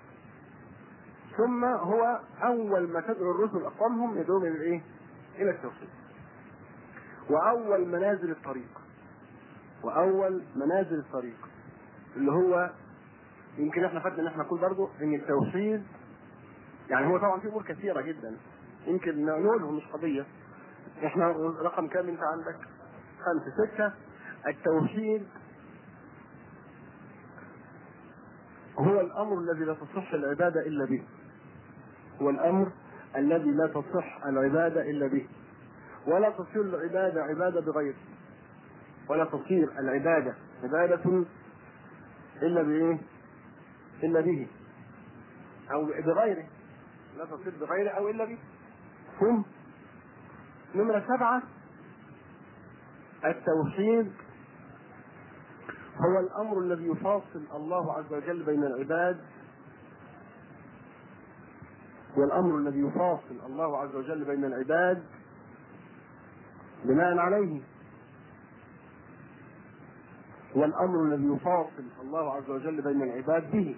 ثم هو اول ما تدعو الرسل اقوامهم يدعوهم الى الايه؟ الى التوحيد واول منازل الطريق واول منازل الطريق اللي هو يمكن احنا خدنا ان احنا نقول برضه ان التوحيد يعني هو طبعا في امور كثيره جدا يمكن نقولهم مش قضيه احنا رقم كام انت عندك؟ خمسه سته التوحيد هو الامر الذي لا تصح العباده الا به هو الامر الذي لا تصح العباده الا به ولا تصير العباده عباده بغيره ولا تصير العباده عباده الا بايه؟ الا به او بغيره لا تصير بغيره او الا به ثم نمرة سبعة التوحيد هو الأمر الذي يفاصل الله عز وجل بين العباد هو الأمر الذي يفاصل الله عز وجل بين العباد بناء عليه هو الأمر الذي يفاصل الله عز وجل بين العباد به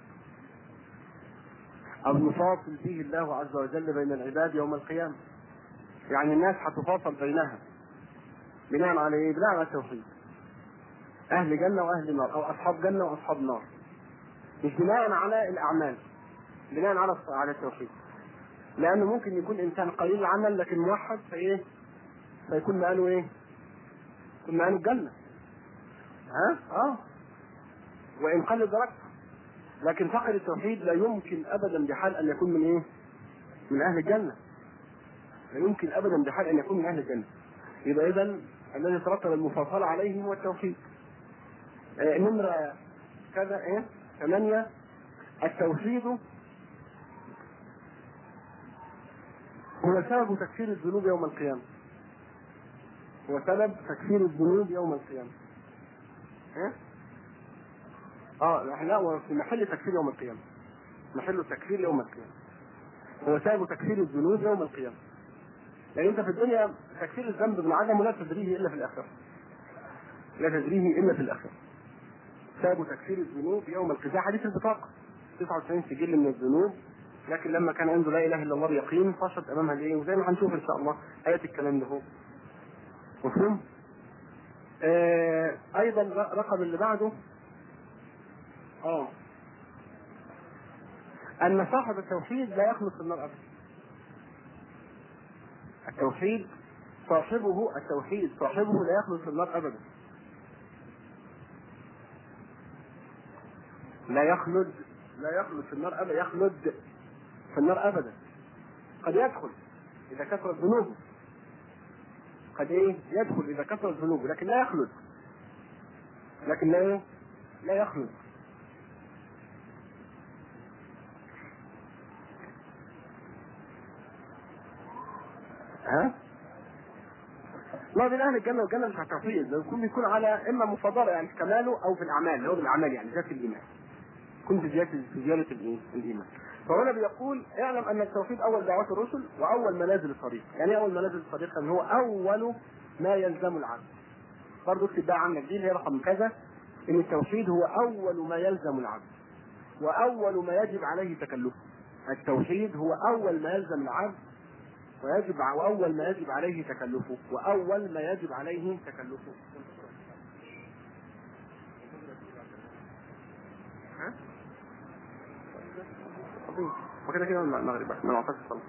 أو يفاصل به الله عز وجل بين العباد يوم القيامة يعني الناس هتفاصل بينها بناء على ايه؟ بناء على التوحيد أهل جنة وأهل نار أو أصحاب جنة وأصحاب نار مش بناء على الأعمال بناء على على التوحيد لأنه ممكن يكون إنسان قليل العمل لكن موحد فإيه؟ فيكون مقاله إيه؟ يكون مقاله الجنة ها؟ اه وإن قل درجته لكن فقر التوحيد لا يمكن ابدا بحال ان يكون من ايه؟ من اهل الجنه. لا يمكن ابدا بحال ان يكون من اهل الجنه. يبقى اذا الذي ترتب المفاصله عليه هو التوحيد. آه نمره كذا ايه؟ ثمانيه التوحيد هو سبب تكفير الذنوب يوم القيامه. هو سبب تكفير الذنوب يوم القيامه. ايه؟ اه احنا هو في محل تكفير يوم القيامة محل التكفير يوم القيامة هو سبب تكفير الذنوب يوم القيامة يعني انت في الدنيا تكفير الذنب من عدمه لا تدريه الا في الاخرة لا تدريه الا في الاخرة سبب تكفير الذنوب يوم القيامة حديث البطاقة 99 سجل من الذنوب لكن لما كان عنده لا اله الا الله بيقين فشط امامها الايه وزي ما هنشوف ان شاء الله ايات الكلام ده هو مفهوم؟ آه ايضا رقم اللي بعده اه ان صاحب التوحيد لا يخلص في النار ابدا التوحيد صاحبه التوحيد صاحبه لا يخلص في النار ابدا لا يخلد لا يخلد في النار ابدا يخلد في النار ابدا قد يدخل اذا كثرت ذنوبه قد ايه يدخل اذا كثرت ذنوبه لكن لا يخلد لكن لا ايه لا يخلد ها الله بين اهل الجنه والجنه مش على التوحيد يكون بيكون على اما مفاضله يعني في كماله او في الاعمال اللي هو بالاعمال يعني زياده الايمان يكون في زياده في زياده الايه؟ الايمان فهنا بيقول اعلم ان التوحيد اول دعوات الرسل واول منازل الطريق يعني إيه اول منازل الطريق ان هو اول ما يلزم العبد برضه اكتب بقى عندك دي اللي هي رقم كذا ان التوحيد هو اول ما يلزم العبد واول ما يجب عليه تكلفه التوحيد هو اول ما يلزم العبد ويجب واول ما يجب عليه تكلفه واول ما يجب عليه تكلفه ها؟ وكده كده المغرب ما نعطيش الصلاه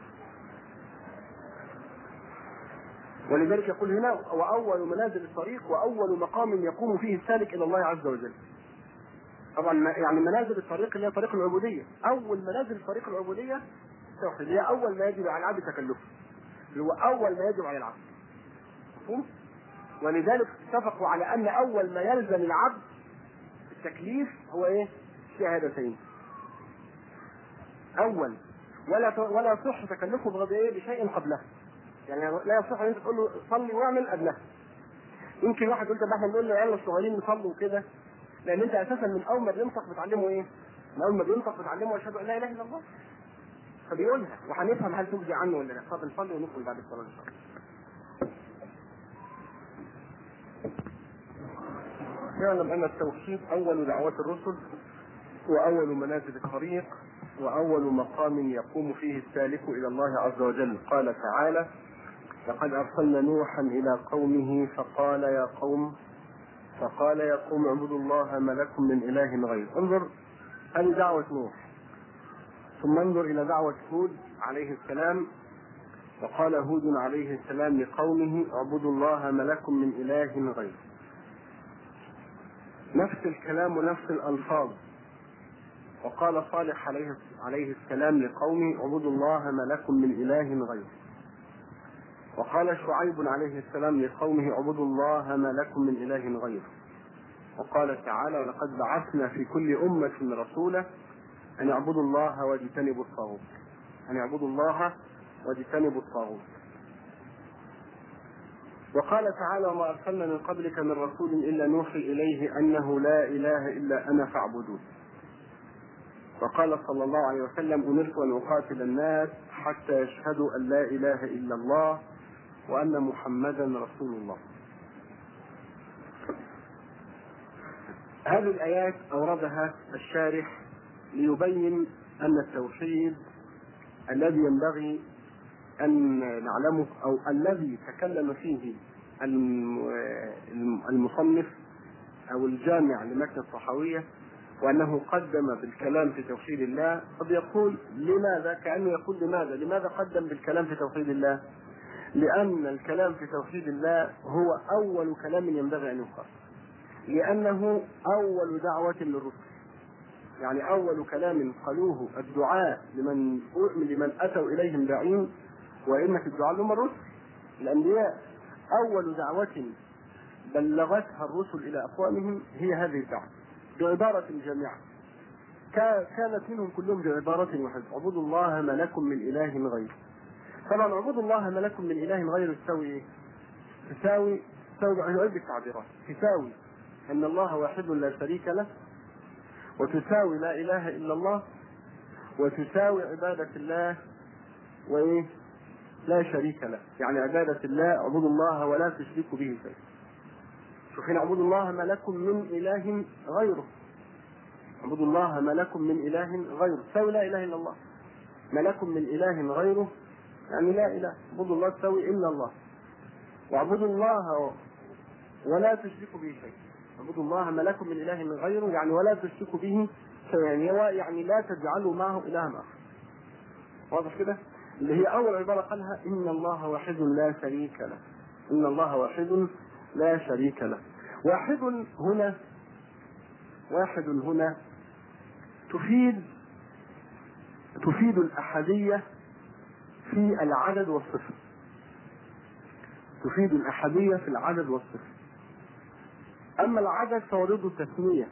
ولذلك يقول هنا واول منازل الطريق واول مقام يقوم فيه السالك الى الله عز وجل طبعا ما- يعني منازل الطريق اللي هي طريق العبوديه اول منازل طريق العبوديه التوحيد هي اول ما يجب على العبد تكلفه اللي هو اول ما يجب على العبد مفهوم ولذلك اتفقوا على ان اول ما يلزم العبد التكليف هو ايه الشهادتين اول ولا ت- ولا يصح تكلفه بغض ايه بشيء قبله يعني لا يصح ان انت تقول له صلي واعمل قبلها يمكن واحد يقول طب احنا بنقول للعيال الصغيرين يصلوا وكده لان انت اساسا من اول ما بينطق بتعلمه ايه؟ من اول ما بينطق بتعلمه اشهد ان لا اله الا الله فبيقولها وهنفهم هل تجزي عنه ولا لا طب نصلي وندخل بعد الصلاه ان شاء الله يعلم ان التوحيد اول دعوات الرسل واول منازل الطريق واول مقام يقوم فيه السالك الى الله عز وجل قال تعالى لقد ارسلنا نوحا الى قومه فقال يا قوم فقال يا قوم اعبدوا الله ما لكم من اله غيره انظر هذه دعوه نوح ثم انظر الى دعوه هود عليه السلام وقال هود عليه السلام لقومه اعبدوا الله ما لكم من اله غيره نفس الكلام ونفس الالفاظ وقال صالح عليه عليه السلام لقومه اعبدوا الله ما لكم من اله غيره وقال شعيب عليه السلام لقومه اعبدوا الله ما لكم من اله غيره وقال تعالى ولقد بعثنا في كل امه رسولا ان اعبدوا الله واجتنبوا الطاغوت ان اعبدوا الله واجتنبوا الطاغوت وقال تعالى وما ارسلنا من قبلك من رسول الا نوحي اليه انه لا اله الا انا فاعبدون وقال صلى الله عليه وسلم امرت ان اقاتل الناس حتى يشهدوا ان لا اله الا الله وان محمدا رسول الله هذه الايات اوردها الشارح ليبين ان التوحيد الذي ينبغي ان نعلمه او الذي تكلم فيه الم- المصنف او الجامع لمتن الصحويه وانه قدم بالكلام في توحيد الله قد يقول لماذا كانه يقول لماذا لماذا قدم بالكلام في توحيد الله لان الكلام في توحيد الله هو اول كلام ينبغي ان يقال لانه اول دعوه للرسل يعني اول كلام قالوه الدعاء لمن لمن اتوا اليهم داعين وائمه الدعاء هم الرسل الانبياء اول دعوه بلغتها الرسل الى اقوامهم هي هذه الدعوه بعباره جامعه كا- كانت منهم كلهم بعباره واحده اعبدوا الله ما لكم من اله غيره طبعا اعبدوا الله ما لكم من اله غيره تساوي ايه؟ تساوي تساوي عدة تعبيرات تساوي ان الله واحد لا شريك له وتساوي لا اله الا الله وتساوي عباده الله وايه؟ لا شريك له يعني عباده الله اعبدوا الله ولا تشركوا به شيئا شوف هنا اعبدوا الله ما لكم من اله غيره اعبدوا الله ما لكم من اله غيره تساوي لا اله الا الله ما لكم من اله غيره يعني لا اله اعبدوا الله تساوي الا الله واعبدوا الله ولا تشركوا به شيئا اعبدوا الله ما لكم من اله غيره يعني ولا تشركوا به شيئا يعني هو- يعني لا تجعلوا معه الها اخر واضح كده اللي هي اول عباره قالها ان الله واحد لا شريك له ان الله واحد لا شريك له واحد هنا واحد هنا تفيد تفيد الأحدية في العدد والصفر تفيد الأحدية في العدد والصفر أما العدد فهو ضد التثنية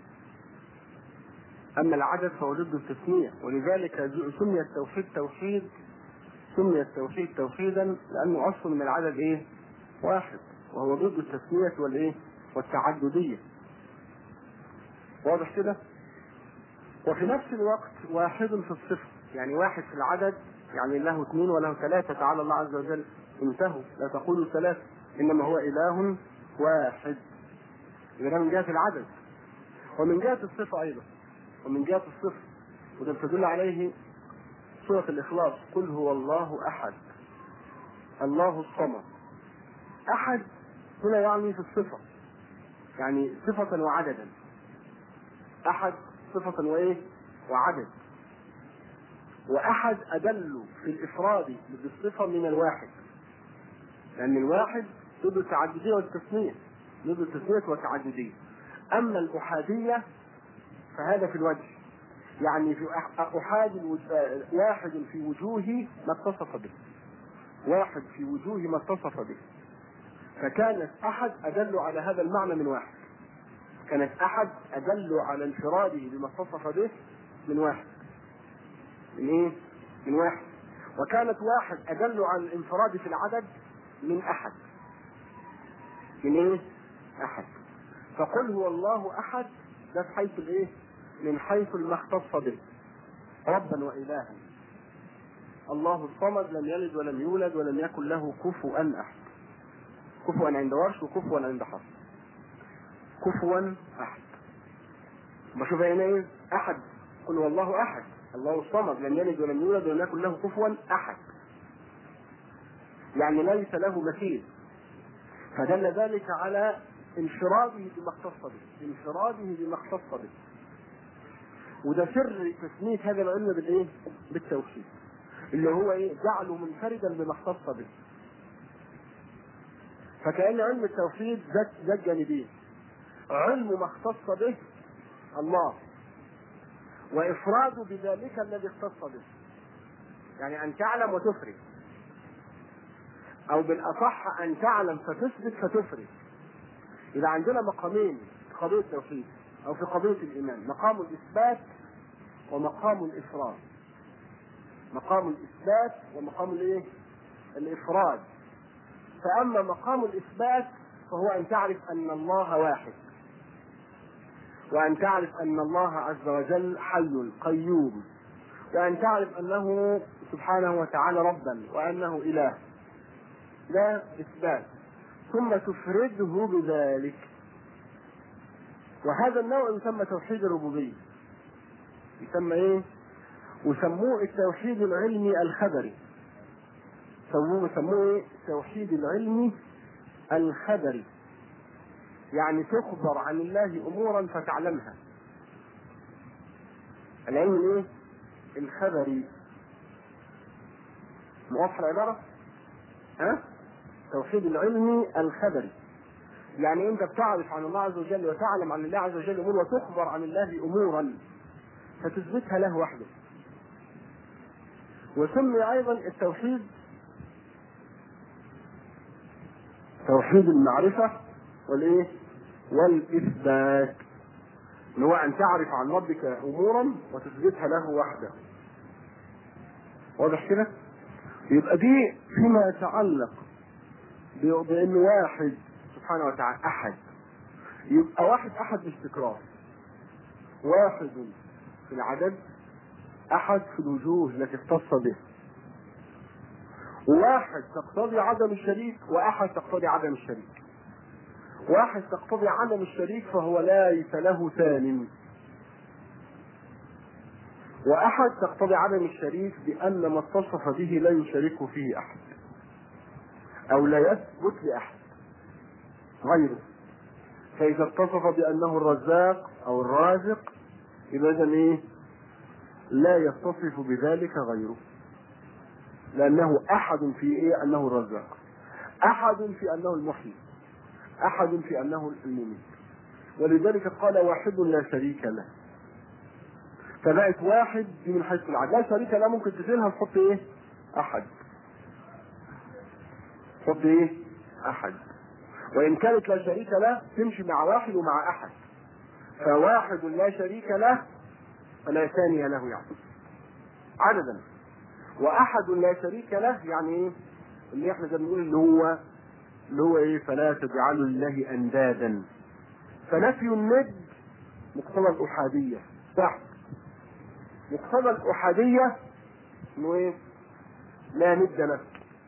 أما العدد فهو ضد التثنية ولذلك سمي التوحيد توحيد سمي التوحيد توحيدا لأنه أصل من العدد إيه؟ واحد وهو ضد التسمية والايه والتعددية واضح كده وفي نفس الوقت واحد في الصفة يعني واحد في العدد يعني له اثنين وله ثلاثة تعالى الله عز وجل انتهوا لا تقولوا ثلاثة إنما هو إله واحد إذا من جهة العدد ومن جهة الصفة أيضا ومن جهة الصفة وده تدل عليه سورة الإخلاص قل هو الله أحد الله الصمد أحد هنا يعني في الصفة يعني صفة وعددا أحد صفة وإيه وعدد وأحد أدل في الإفراد بالصفة من الواحد لأن الواحد ضد التعددية والتسمية ضد التسمية والتعددية أما الأحادية فهذا في الوجه يعني في أحاد واحد في وجوه ما اتصف به واحد في وجوه ما اتصف به فكانت أحد أدل على هذا المعنى من واحد كانت أحد أدل على انفراده بما اتصف به من واحد من إيه؟ من واحد وكانت واحد أدل على الانفراد في العدد من أحد من إيه؟ أحد فقل هو الله أحد ده في حيث الإيه؟ من حيث ما اختص به ربا وإلها الله الصمد لم يلد ولم يولد ولم يكن له كفوا أحد كفوا عند ورش وكفوا عند حفص كفوا أحد بشوف هنا إيه؟ أحد قل هو الله أحد الله الصمد لم يلد ولم يولد ولم يكن له كفوا أحد يعني ليس له مثيل فدل ذلك على انفراده بما اختص به انفراده بما اختص به وده سر تسمية هذا العلم بالايه؟ بالتوحيد اللي هو ايه؟ جعله منفردا بما اختص به فكأن علم التوحيد ذات ذات جانبين علم ما اختص به الله وإفراده بذلك الذي اختص به يعني أن تعلم وتفرد أو بالأصح أن تعلم فتثبت فتفرد إذا عندنا مقامين في قضية التوحيد أو في قضية الإيمان مقام الإثبات ومقام الإفراد مقام الإثبات ومقام الإيه؟ الإفراد فأما مقام الإثبات فهو أن تعرف أن الله واحد وأن تعرف أن الله عز وجل حي قيوم وأن تعرف أنه سبحانه وتعالى ربا وأنه إله ده إثبات ثم تفرده بذلك وهذا النوع يسمى توحيد الربوبية يسمى ايه؟ وسموه التوحيد العلمي الخبري سموه سموه ايه؟ التوحيد العلمي الخبري يعني تخبر عن الله امورا فتعلمها العلم الايه؟ الخبري واضحه العباره؟ ها؟ التوحيد العلمي الخبري يعني انت بتعرف عن الله عز وجل وتعلم عن الله عز وجل امور وتخبر عن الله امورا فتثبتها له وحده وسمي ايضا التوحيد توحيد المعرفه والايه والاثبات اللي هو ان تعرف عن ربك امورا وتثبتها له وحده واضح كده يبقى دي فيما يتعلق بان واحد سبحانه وتعالى احد يبقى واحد احد مش تكرار واحد في العدد احد في الوجوه التي اختص به واحد تقتضي عدم الشريك واحد تقتضي عدم الشريك واحد تقتضي عدم الشريك فهو ليس له ثان واحد تقتضي عدم الشريك بان ما اتصف به لا يشاركه فيه احد او لا يثبت لاحد غيره فاذا اتصف بانه الرزاق او الرازق يبقى اذا ايه لا يتصف بذلك غيره لانه احد في ايه انه الرزاق احد في انه المحيي احد في انه المميت ولذلك قال واحد لا شريك له فبقت واحد دي من حيث العدد لا شريك له ممكن تشيلها تحط ايه احد تحط ايه احد وان كانت لا شريك له تمشي مع واحد ومع احد فواحد لا شريك له فلا ثاني له يعني عددا واحد لا شريك له يعني ايه اللي احنا زي ما بنقول اللي هو اللي هو ايه فلا تجعلوا لله اندادا فنفي الند مقتضى الاحاديه تحت مقتضى الاحاديه انه ايه لا ند له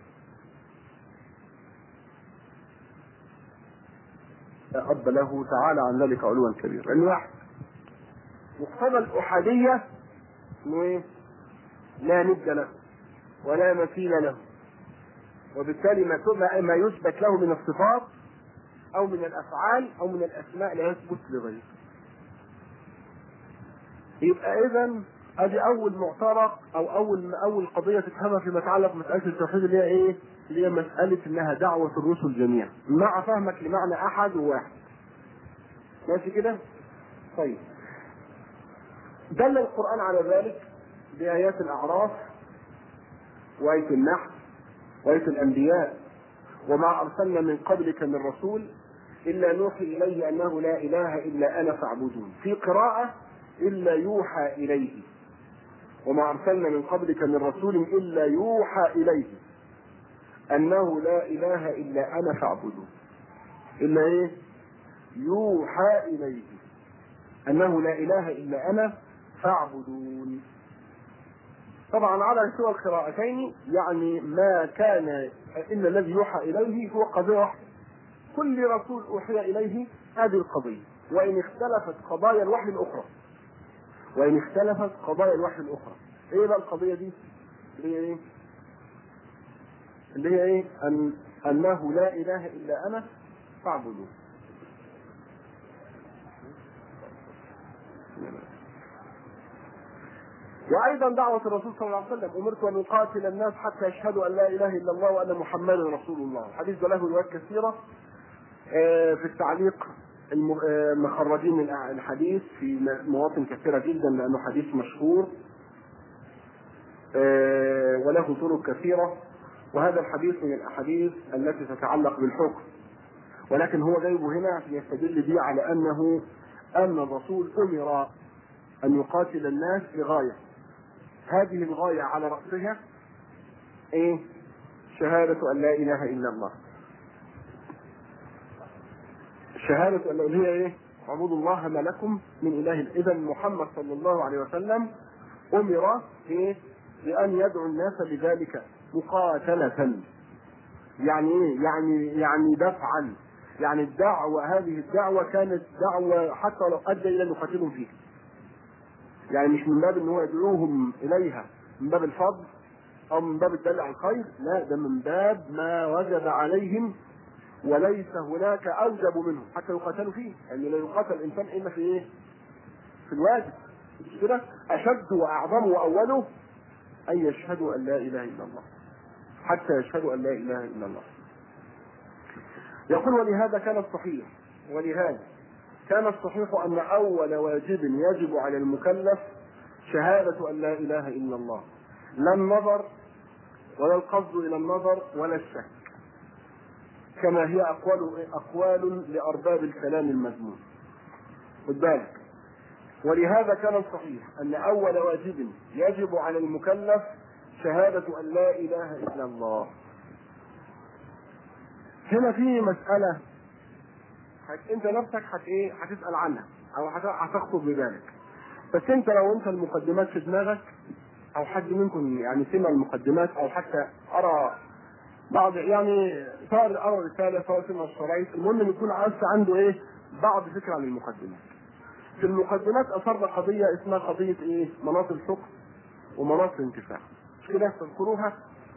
لا أب له تعالى عن ذلك علوا كبيرا لأنه واحد مقتضى الأحادية إنه إيه؟ لا ند له ولا مثيل له وبالتالي ما ما يثبت له من الصفات أو من الأفعال أو من الأسماء لا يثبت لغيره. يبقى إذا ادي اول معترك او اول اول قضيه تفهمها فيما يتعلق بمساله التوحيد اللي هي ايه؟ اللي هي مساله انها دعوه الرسل جميعا مع فهمك لمعنى احد وواحد. ماشي كده؟ طيب. دل القران على ذلك بايات الاعراف وايه النحل وايه الانبياء وما ارسلنا من قبلك من رسول الا نوحي اليه انه لا اله الا انا فاعبدون. في قراءه الا يوحى اليه وما أرسلنا من قبلك من رسول إلا يوحى إليه أنه لا إله إلا أنا فاعبدوا إلا إيه؟ يوحى إليه أنه لا إله إلا أنا فاعبدون طبعا على سوى القراءتين يعني ما كان إن الذي يوحى إليه هو قضية واحدة كل رسول أوحي إليه هذه القضية وإن اختلفت قضايا الوحي الأخرى وإن اختلفت قضايا الوحي الأخرى إيه بقى القضية دي؟ اللي هي إيه؟ اللي هي إيه؟ أن أنه لا إله إلا أنا فاعبدوه وايضا دعوه الرسول صلى الله عليه وسلم امرت ان اقاتل الناس حتى يشهدوا ان لا اله الا الله وان محمدا رسول الله الحديث ده له روايات كثيره في التعليق مخرجين الحديث في مواطن كثيره جدا لانه حديث مشهور وله طرق كثيره وهذا الحديث من الاحاديث التي تتعلق بالحكم ولكن هو جايبه هنا عشان يستدل به على انه ان الرسول امر ان يقاتل الناس لغايه هذه الغايه على راسها ايه؟ شهاده ان لا اله الا الله شهادة أن هي إيه؟ اعبدوا الله ما لكم من إله إذا محمد صلى الله عليه وسلم أمر إيه؟ بأن يدعو الناس لذلك مقاتلة. يعني إيه؟ يعني يعني دفعا. يعني الدعوة هذه الدعوة كانت دعوة حتى لو أدى إلى أن يقاتلهم فيها. يعني مش من باب أن هو يدعوهم إليها من باب الفضل أو من باب الدل على الخير، لا ده من باب ما وجب عليهم وليس هناك اوجب منه حتى يقاتلوا فيه يعني لا يقاتل الانسان الا في ايه؟ في الواجب مش كده؟ اشد واعظم واوله ان يشهدوا ان لا اله الا الله حتى يشهدوا ان لا اله الا الله يقول ولهذا كان الصحيح ولهذا كان الصحيح ان اول واجب يجب على المكلف شهاده ان لا اله الا الله لا النظر ولا القصد الى النظر ولا الشك كما هي أقوال أقوال لأرباب الكلام المذموم. خد بالك. ولهذا كان الصحيح أن أول واجب يجب على المكلف شهادة أن لا إله إلا الله. هنا في مسألة أنت نفسك حت إيه؟ هتسأل عنها أو هتخطر ببالك. بس أنت لو أنت المقدمات في دماغك أو حد منكم يعني سمع المقدمات أو حتى أرى بعض يعني صار ارى رساله سواء سمع الشرايط المهم ان يكون عايز عنده ايه بعض فكره عن المقدمات. في المقدمات اثرنا قضيه اسمها قضيه ايه؟ مناط الحكم ومناط الانتفاع. مش كده تذكروها؟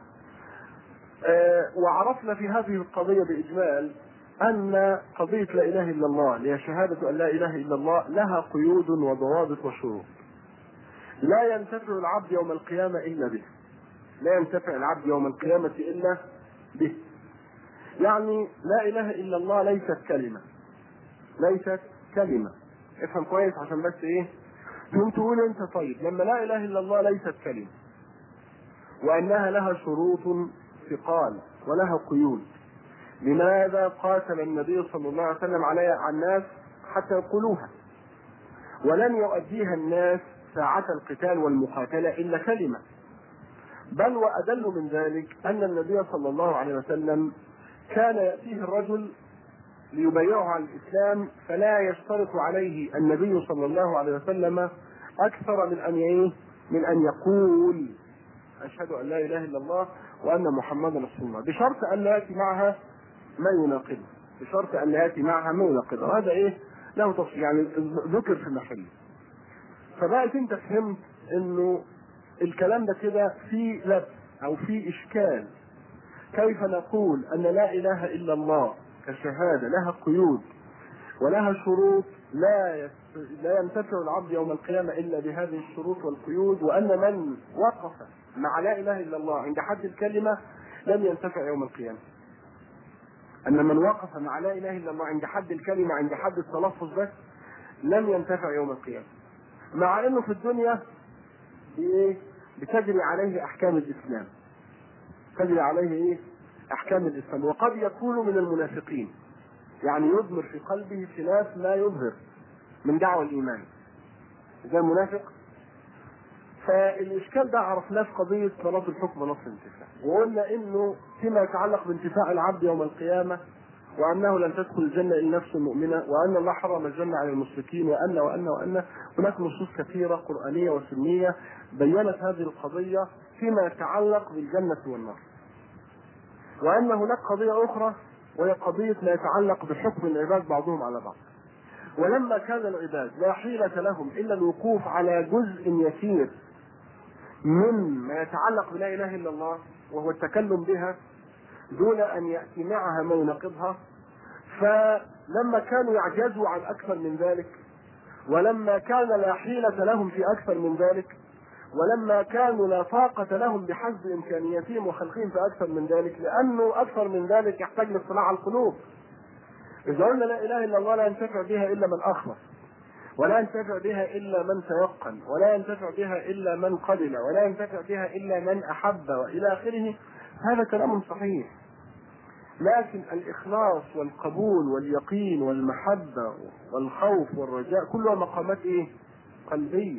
آه وعرفنا في هذه القضيه باجمال ان قضيه لا اله الا الله اللي هي شهاده ان لا اله الا الله لها قيود وضوابط وشروط. لا ينتفع العبد يوم القيامه الا به. لا ينتفع العبد يوم القيامه الا به يعني لا اله الا الله ليست كلمه ليست كلمه افهم كويس عشان بس ايه تقوم تقول انت طيب لما لا اله الا الله ليست كلمه وانها لها شروط ثقال ولها قيود لماذا قاتل النبي صلى الله عليه وسلم عليها على الناس حتى يقولوها ولم يؤديها الناس ساعة القتال والمقاتلة إلا كلمة بل وأدل من ذلك أن النبي صلى الله عليه وسلم كان يأتيه الرجل ليبايعه على الإسلام فلا يشترط عليه النبي صلى الله عليه وسلم أكثر من أن إيه؟ من أن يقول أشهد أن لا إله إلا الله وأن محمدا رسول الله بشرط أن لا يأتي معها ما يناقضه بشرط أن لا يأتي معها ما يناقضه هذا إيه له تفصيل يعني ذكر في محله فبقت أنت فهمت إنه الكلام ده كده في لبس أو في إشكال كيف نقول أن لا إله إلا الله كشهادة لها قيود ولها شروط لا يس... لا ينتفع العبد يوم القيامة إلا بهذه الشروط والقيود وأن من وقف مع لا إله إلا الله عند حد الكلمة لم ينتفع يوم القيامة أن من وقف مع لا إله إلا الله عند حد الكلمة عند حد التلفظ بس لم ينتفع يوم القيامة مع أنه في الدنيا بإيه؟ بتجري عليه أحكام الإسلام تجري عليه إيه؟ أحكام الإسلام وقد يكون من المنافقين يعني يضمر في قلبه خلاف ما يظهر من دعوة الإيمان زي المنافق فالإشكال ده عرفناه في قضية صلاة الحكم ونص الانتفاع وقلنا إنه فيما يتعلق بانتفاع العبد يوم القيامة وأنه لن تدخل الجنة إلا نفس مؤمنة وأن الله حرم الجنة على المشركين وأن وأن وأن هناك نصوص كثيرة قرآنية وسنية بينت هذه القضية فيما يتعلق بالجنة والنار وأن هناك قضية أخرى وهي قضية ما يتعلق بحكم العباد بعضهم على بعض ولما كان العباد لا حيلة لهم إلا الوقوف على جزء يسير من ما يتعلق بلا إله إلا الله وهو التكلم بها دون أن يأتي معها ما يناقضها فلما كانوا يعجزوا عن أكثر من ذلك ولما كان لا حيلة لهم في أكثر من ذلك ولما كانوا لا طاقة لهم بحسب إمكانياتهم وخلقهم في أكثر من ذلك لأنه أكثر من ذلك يحتاج لاصطلاح القلوب إذا قلنا لا إله إلا الله لا ينتفع بها إلا من أخلص ولا ينتفع بها إلا من تيقن ولا ينتفع بها إلا من قبل ولا ينتفع بها إلا من أحب وإلى آخره هذا كلام صحيح لكن الإخلاص والقبول واليقين والمحبة والخوف والرجاء كلها مقامات إيه؟ قلبية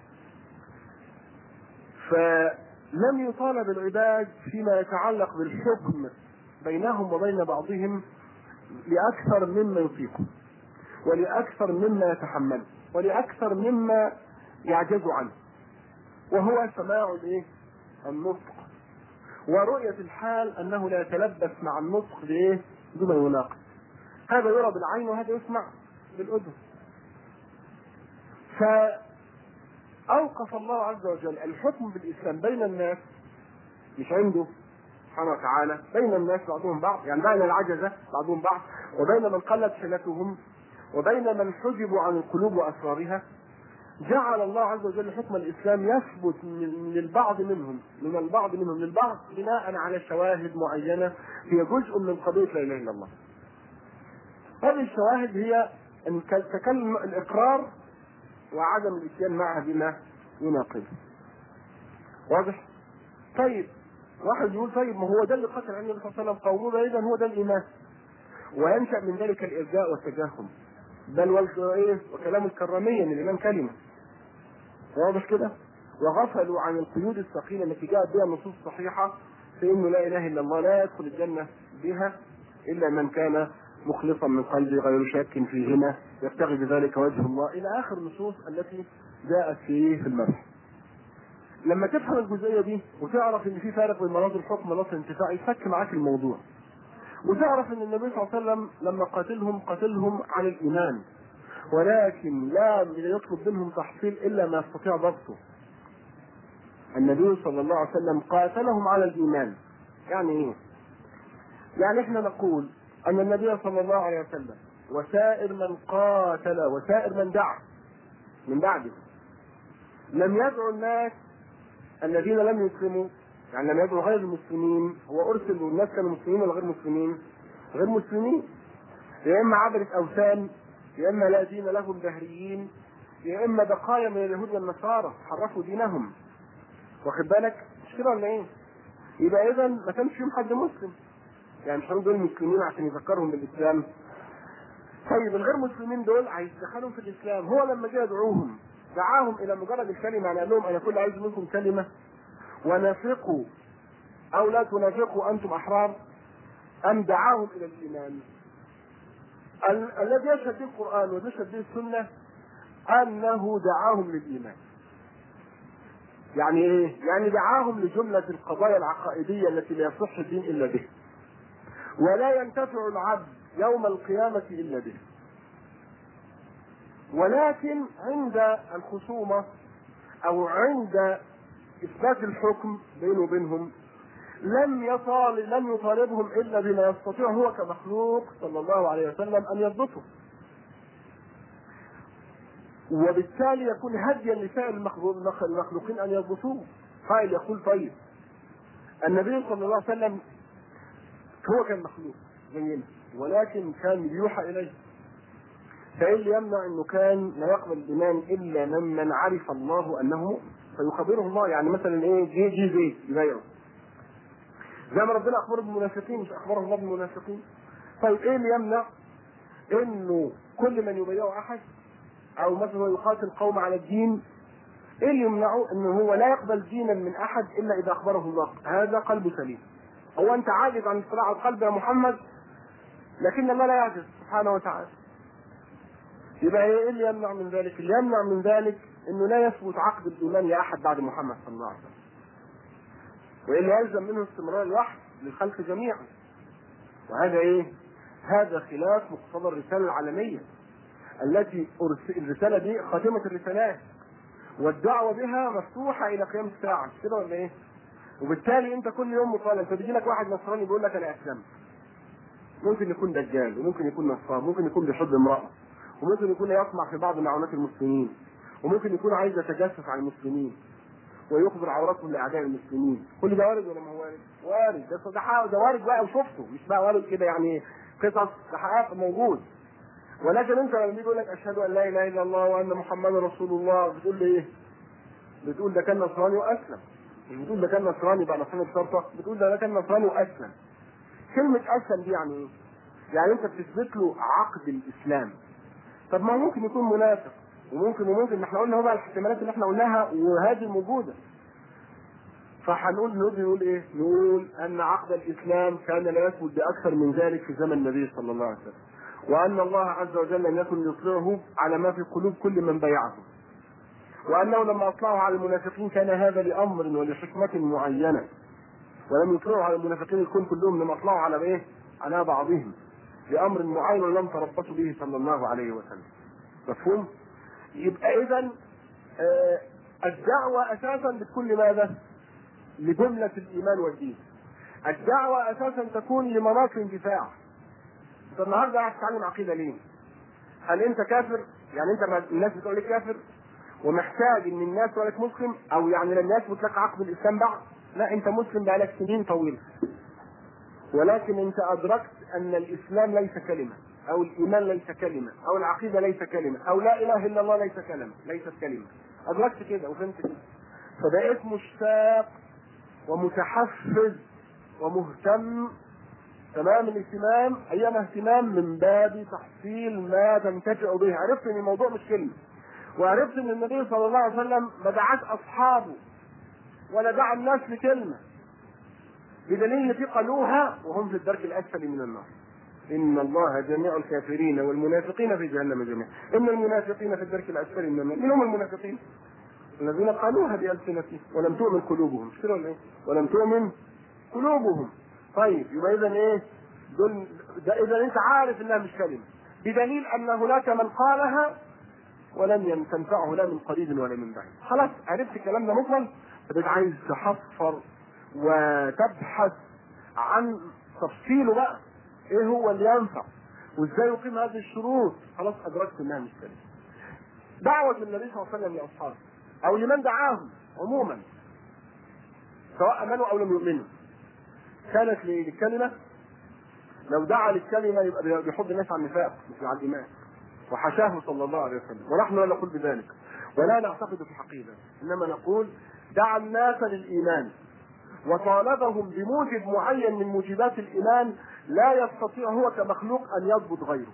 فلم يطالب العباد فيما يتعلق بالحكم بينهم وبين بعضهم لأكثر مما يطيقه ولأكثر مما يتحمله ولأكثر مما يعجز عنه وهو سماع الايه؟ النطق ورؤية الحال أنه لا يتلبس مع النطق بإيه؟ بما يناقض هذا يرى بالعين وهذا يسمع بالأذن فأوقف الله عز وجل الحكم بالإسلام بين الناس مش عنده سبحانه وتعالى بين الناس بعضهم بعض يعني بين العجزة بعضهم بعض وبين من قلت حيلتهم وبين من حجبوا عن القلوب وأسرارها جعل الله عز وجل حكم الإسلام يثبت من البعض منهم من البعض منهم للبعض بناء على شواهد معينة هي جزء من قضية لا إله إلا الله هذه الشواهد هي أن تكلم الإقرار وعدم الإتيان معها بما يناقض واضح؟ طيب واحد يقول طيب ما هو ده اللي قتل النبي صلى الله عليه وسلم قومه اذا هو ده الايمان وينشا من ذلك الارجاء والتجاهم بل وايه وكلام الكراميه ان الايمان كلمه واضح كده وغفلوا عن القيود الثقيله التي جاءت بها نصوص صحيحه في انه لا اله الا الله لا يدخل الجنه بها الا من كان مخلصا من قلبه غير شاك فيهما يبتغي بذلك وجه الله الى اخر النصوص التي جاءت فيه في المدح لما تفهم الجزئيه دي وتعرف ان في فارق بين مناط الحكم ونص الانتفاع يفك معاك الموضوع وتعرف ان النبي صلى الله عليه وسلم لما قاتلهم قاتلهم على الايمان ولكن لا يطلب منهم تحصيل الا ما يستطيع ضبطه النبي صلى الله عليه وسلم قاتلهم على الايمان يعني ايه يعني احنا نقول ان النبي صلى الله عليه وسلم وسائر من قاتل وسائر من دعا من بعده لم يدعو الناس الذين لم يسلموا يعني لم يدعو غير المسلمين هو ارسل والناس كانوا مسلمين ولا غير مسلمين؟ غير مسلمين يا اما عبدة اوثان يا اما لا دين لهم دهريين يا اما بقايا من اليهود والنصارى حرفوا دينهم واخد بالك مش كده ولا ايه؟ يبقى اذا ما كانش فيهم حد مسلم يعني مش دول مسلمين عشان يذكرهم بالاسلام طيب الغير مسلمين دول هيدخلهم في الاسلام هو لما جه يدعوهم دعاهم الى مجرد الكلمه يعني قال لهم انا كل عايز منكم كلمه ونافقوا او لا تنافقوا انتم احرار ام دعاهم الى الايمان ال- الذي يشهد به القران ويشهد به السنه انه دعاهم للايمان يعني ايه؟ يعني دعاهم لجملة القضايا العقائدية التي لا يصح الدين إلا به. ولا ينتفع العبد يوم القيامة إلا به. ولكن عند الخصومة أو عند إثبات الحكم بينه وبينهم لم يطال لم يطالبهم إلا بما يستطيع هو كمخلوق صلى الله عليه وسلم أن يضبطه. وبالتالي يكون هديا لسائر المخلوق- المخلوقين ان يضبطوه قائل يقول طيب النبي صلى الله عليه وسلم هو كان مخلوق زينا ولكن كان يوحى اليه فايه اللي يمنع انه كان لا يقبل الايمان الا ممن عرف الله انه مؤمن فيخبره الله يعني مثلا ايه جه جه زيد يبايعه زي ما ربنا اخبر بالمنافقين مش اخبره الله بالمنافقين طيب ايه اللي يمنع انه كل من يبايعه احد او مثلا هو يقاتل قوم على الدين ايه اللي يمنعه انه هو لا يقبل دينا من احد الا اذا اخبره الله هذا قلب سليم هو انت عاجز عن اطلاع القلب يا محمد لكن الله لا يعجز سبحانه وتعالى يبقى ايه اللي يمنع من ذلك اللي يمنع من ذلك انه لا يثبت عقد الايمان لاحد بعد محمد صلى الله عليه وسلم واللي يلزم منه استمرار الوحي للخلق جميعا وهذا ايه هذا خلاف مقتضى الرساله العالميه التي أرس- الرساله دي خاتمه الرسالات والدعوه بها مفتوحه الى قيام الساعه مش كده ولا ايه؟ وبالتالي انت كل يوم مطالب انت بيجي لك واحد نصراني بيقول لك انا اسلمت ممكن يكون دجال وممكن يكون نصاب ممكن يكون بيحب امراه وممكن يكون يطمع في بعض معونات المسلمين وممكن يكون عايز يتجسس على المسلمين ويخبر عوراتهم لاعداء المسلمين كل ده وارد ولا ما هو وارد؟ وارد ده ده حق- ده وارد بقى وشفته مش بقى وارد كده يعني قصص ده حقائق موجود ولكن انت لما يجي يقول لك اشهد ان لا اله الا الله وان محمدا رسول الله بتقول لي ايه؟ بتقول ده كان نصراني واسلم مش بتقول ده كان نصراني بقى نصراني بشرطه بتقول ده كان نصراني واسلم كلمة أسلم دي يعني إيه؟ يعني أنت بتثبت له عقد الإسلام طب ما ممكن يكون منافق وممكن وممكن ما احنا قلنا هو بقى الاحتمالات اللي احنا قلناها وهذه موجودة فهنقول نقول نقول ايه؟ نقول ان عقد الاسلام كان لا يثبت باكثر من ذلك في زمن النبي صلى الله عليه وسلم. وان الله عز وجل لم يكن يطلعه على ما في قلوب كل من بايعه. وانه لما اطلعه على المنافقين كان هذا لامر ولحكمه معينه. ولم يطلعوا على المنافقين الكون كلهم لما اطلعوا على ايه؟ على بعضهم. لامر معين لم تربصوا به صلى الله عليه وسلم. مفهوم؟ يبقى اذا آه الدعوه اساسا بتكون لماذا؟ لجملة الإيمان والدين. الدعوة أساسا تكون لمناط اندفاع. أنت النهارده قاعد تتعلم عقيدة ليه؟ هل أنت كافر؟ يعني أنت ما- الناس بتقول لك كافر ومحتاج إن الناس تقول لك مسلم أو يعني لم يثبت لك عقد الإسلام بعد؟ لا أنت مسلم بقالك سنين طويلة. ولكن أنت أدركت أن الإسلام ليس كلمة أو الإيمان ليس كلمة أو العقيدة ليس كلمة أو لا إله إلا الله ليس كلمة ليست كلمة. أدركت كده وفهمت كده. فبقيت مشتاق ومتحفز ومهتم تمام الاهتمام ايما اهتمام من باب تحصيل ما تنتفع به عرفت ان الموضوع مش كلمه وعرفت ان النبي صلى الله عليه وسلم ما دعاش اصحابه ولا دعا الناس لكلمه بدليل ان في قالوها وهم في الدرك الاسفل من النار ان الله جميع الكافرين والمنافقين في جهنم جميعا ان المنافقين في الدرك الاسفل من النار من هم المنافقين الذين قالوها بألسنتهم ولم تؤمن قلوبهم مش كده ولا ايه؟ ولم تؤمن قلوبهم طيب يبقى اذا ايه؟ دول ده اذا انت عارف انها مش كلمه بدليل ان هناك من قالها ولم ين- تنفعه لا من قريب ولا من بعيد خلاص عرفت الكلام ده مفرد فبقيت عايز تحفر وتبحث عن تفصيله بقى ايه هو اللي ينفع وازاي يقيم هذه الشروط خلاص ادركت انها مش كلمه دعوة النبي صلى الله عليه وسلم لأصحابه أو لمن دعاهم عموما سواء آمنوا أو لم يؤمنوا كانت للكلمة لو دعا للكلمة يبقى بيحض الناس على النفاق مش على الإيمان وحشاه صلى الله عليه وسلم ونحن لا نقول بذلك ولا نعتقد في الحقيقة إنما نقول دعا الناس للإيمان وطالبهم بموجب معين من موجبات الإيمان لا يستطيع هو كمخلوق أن يضبط غيره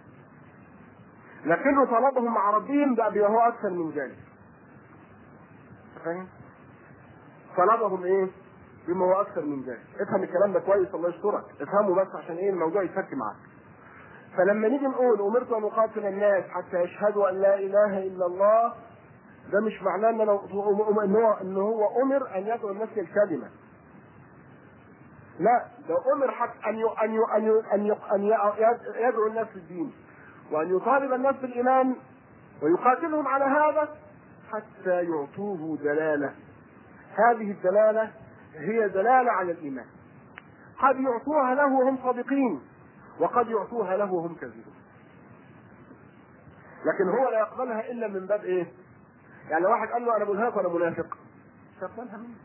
لكنه طلبهم مع ربهم بقى بما هو اكثر من ذلك فاهم طلبهم ايه بما هو اكثر من ذلك افهم الكلام ده كويس الله يسترك افهمه بس عشان ايه الموضوع يتفك معاك فلما نيجي نقول امرت ان اقاتل الناس حتى يشهدوا ان لا اله الا الله ده مش معناه ان انا ان هو ان هو امر ان يدعو الناس للكلمه لا ده امر حتى ان ان ان ان ان يدعو الناس للدين وان يطالب الناس بالايمان ويقاتلهم على هذا حتى يعطوه دلاله هذه الدلاله هي دلاله على الايمان قد يعطوها له وهم صادقين وقد يعطوها له وهم كاذبون لكن هو لا يقبلها الا من باب ايه؟ يعني واحد قال له انا منافق ولا منافق مش هيقبلها منه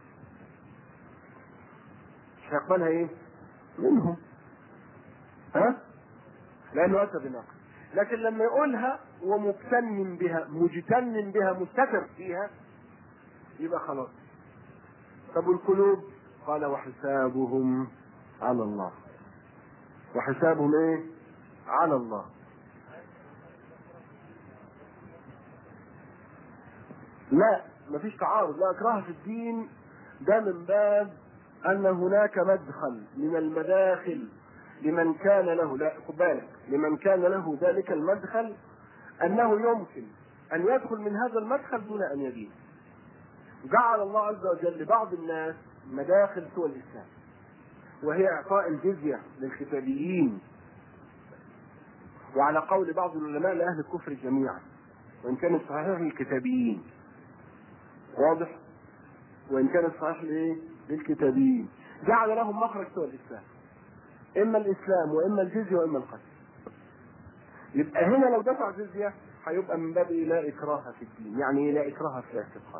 مش هيقبلها ايه؟ منهم ها؟ لانه اتى بناقه لكن لما يقولها ومكتن بها مجتن بها مستتر فيها يبقى خلاص طب القلوب قال وحسابهم على الله وحسابهم ايه على الله لا مفيش تعارض لا اكراه في الدين ده من باب ان هناك مدخل من المداخل لمن كان له لا خد بالك لمن كان له ذلك المدخل انه يمكن ان يدخل من هذا المدخل دون ان يدين جعل الله عز وجل لبعض الناس مداخل سوى الاسلام وهي اعطاء الجزيه للكتابيين وعلى قول بعض العلماء لاهل الكفر جميعا وان كان الصحيح للكتابيين واضح وان كان الصحيح لايه للكتابيين جعل لهم مخرج سوى الاسلام اما الاسلام واما الجزيه واما القتل يبقى هنا لو دفع جزيه هيبقى من باب لا اكراه في الدين يعني لا اكراه في الاعتقاد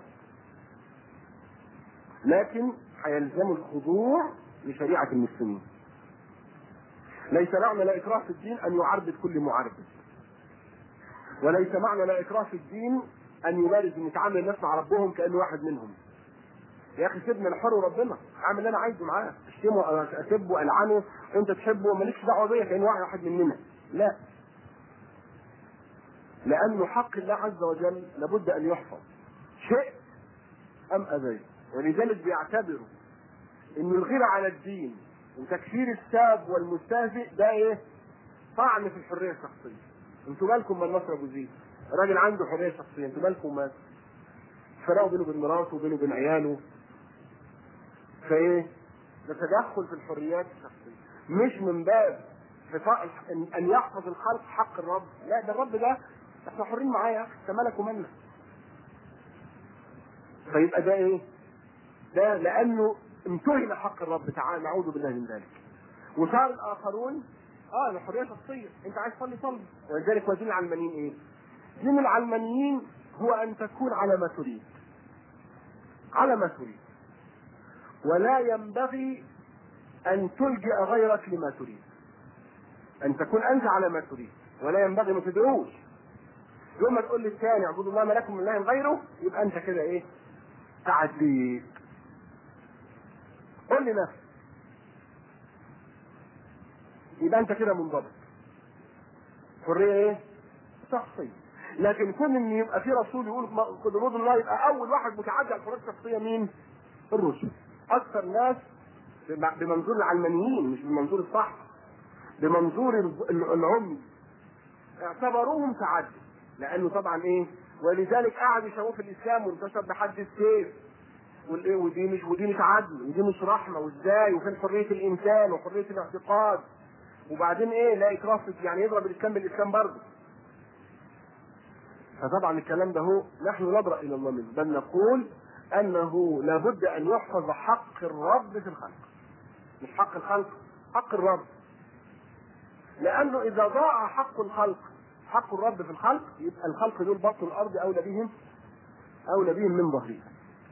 لكن هيلزم الخضوع لشريعه المسلمين ليس معنى لا اكراه في الدين ان يعربد كل معربد وليس معنى لا اكراه في الدين ان يمارس ان يتعامل الناس مع ربهم كانه واحد منهم يا اخي سيبني انا حر ربنا اعمل اللي انا عايزه معاه اشتمه اسبه العنه انت تحبه مالكش دعوه بيا كانه واحد مننا لا لأن حق الله عز وجل لابد أن يحفظ شئت أم أبيت ولذلك بيعتبروا إن الغيرة على الدين وتكفير الساب والمستهزئ ده إيه؟ طعن في الحرية الشخصية. أنتوا مالكم من نصر أبو زيد؟ الراجل عنده حرية شخصية، أنتوا مالكم مال؟ فرقوا بينه وبين مراته وبينه وبين عياله. فإيه؟ ده تدخل في الحريات الشخصية. مش من باب ان يحفظ الخلق حق الرب، لا ده الرب ده احنا حرين معاه يا اخي انت مالك ومالنا فيبقى ده ايه ده لانه امتهن حق الرب تعالى نعوذ بالله من ذلك وصار الاخرون اه ده حريه شخصيه انت عايز تصلي صلي ولذلك ودين العلمانيين ايه دين العلمانيين هو ان تكون على ما تريد على ما تريد ولا ينبغي ان تلجئ غيرك لما تريد ان تكون انت على ما تريد ولا ينبغي ما تدعوش يوم ما تقول للثاني اعبدوا الله ما لكم من اله غيره يبقى انت كده ايه؟ تعديت. قول لنفسك. يبقى انت كده منضبط. حريه ايه؟ شخصيه. لكن كون ان يبقى في رسول يقول قدرات الله يبقى اول واحد متعدى على الحريه الشخصيه مين؟ الرسل. اكثر ناس بمنظور العلمانيين مش بمنظور الصح. بمنظور العمي اعتبروهم تعدي. لانه طبعا ايه ولذلك قعدوا يشوفوا في الاسلام وانتشر بحد السيف والايه ودي مش ودي مش عدل ودي مش رحمه وازاي وفين حريه الانسان وحريه الاعتقاد وبعدين ايه لا اكراه يعني يضرب الاسلام بالاسلام برضه فطبعا الكلام ده هو نحن نبرأ الى الله منه بل نقول انه لابد ان يحفظ حق الرب في الخلق مش حق الخلق حق الرب لانه اذا ضاع حق الخلق حق الرب في الخلق يبقى الخلق دول بطن الارض اولى بهم اولى بهم من ظهرها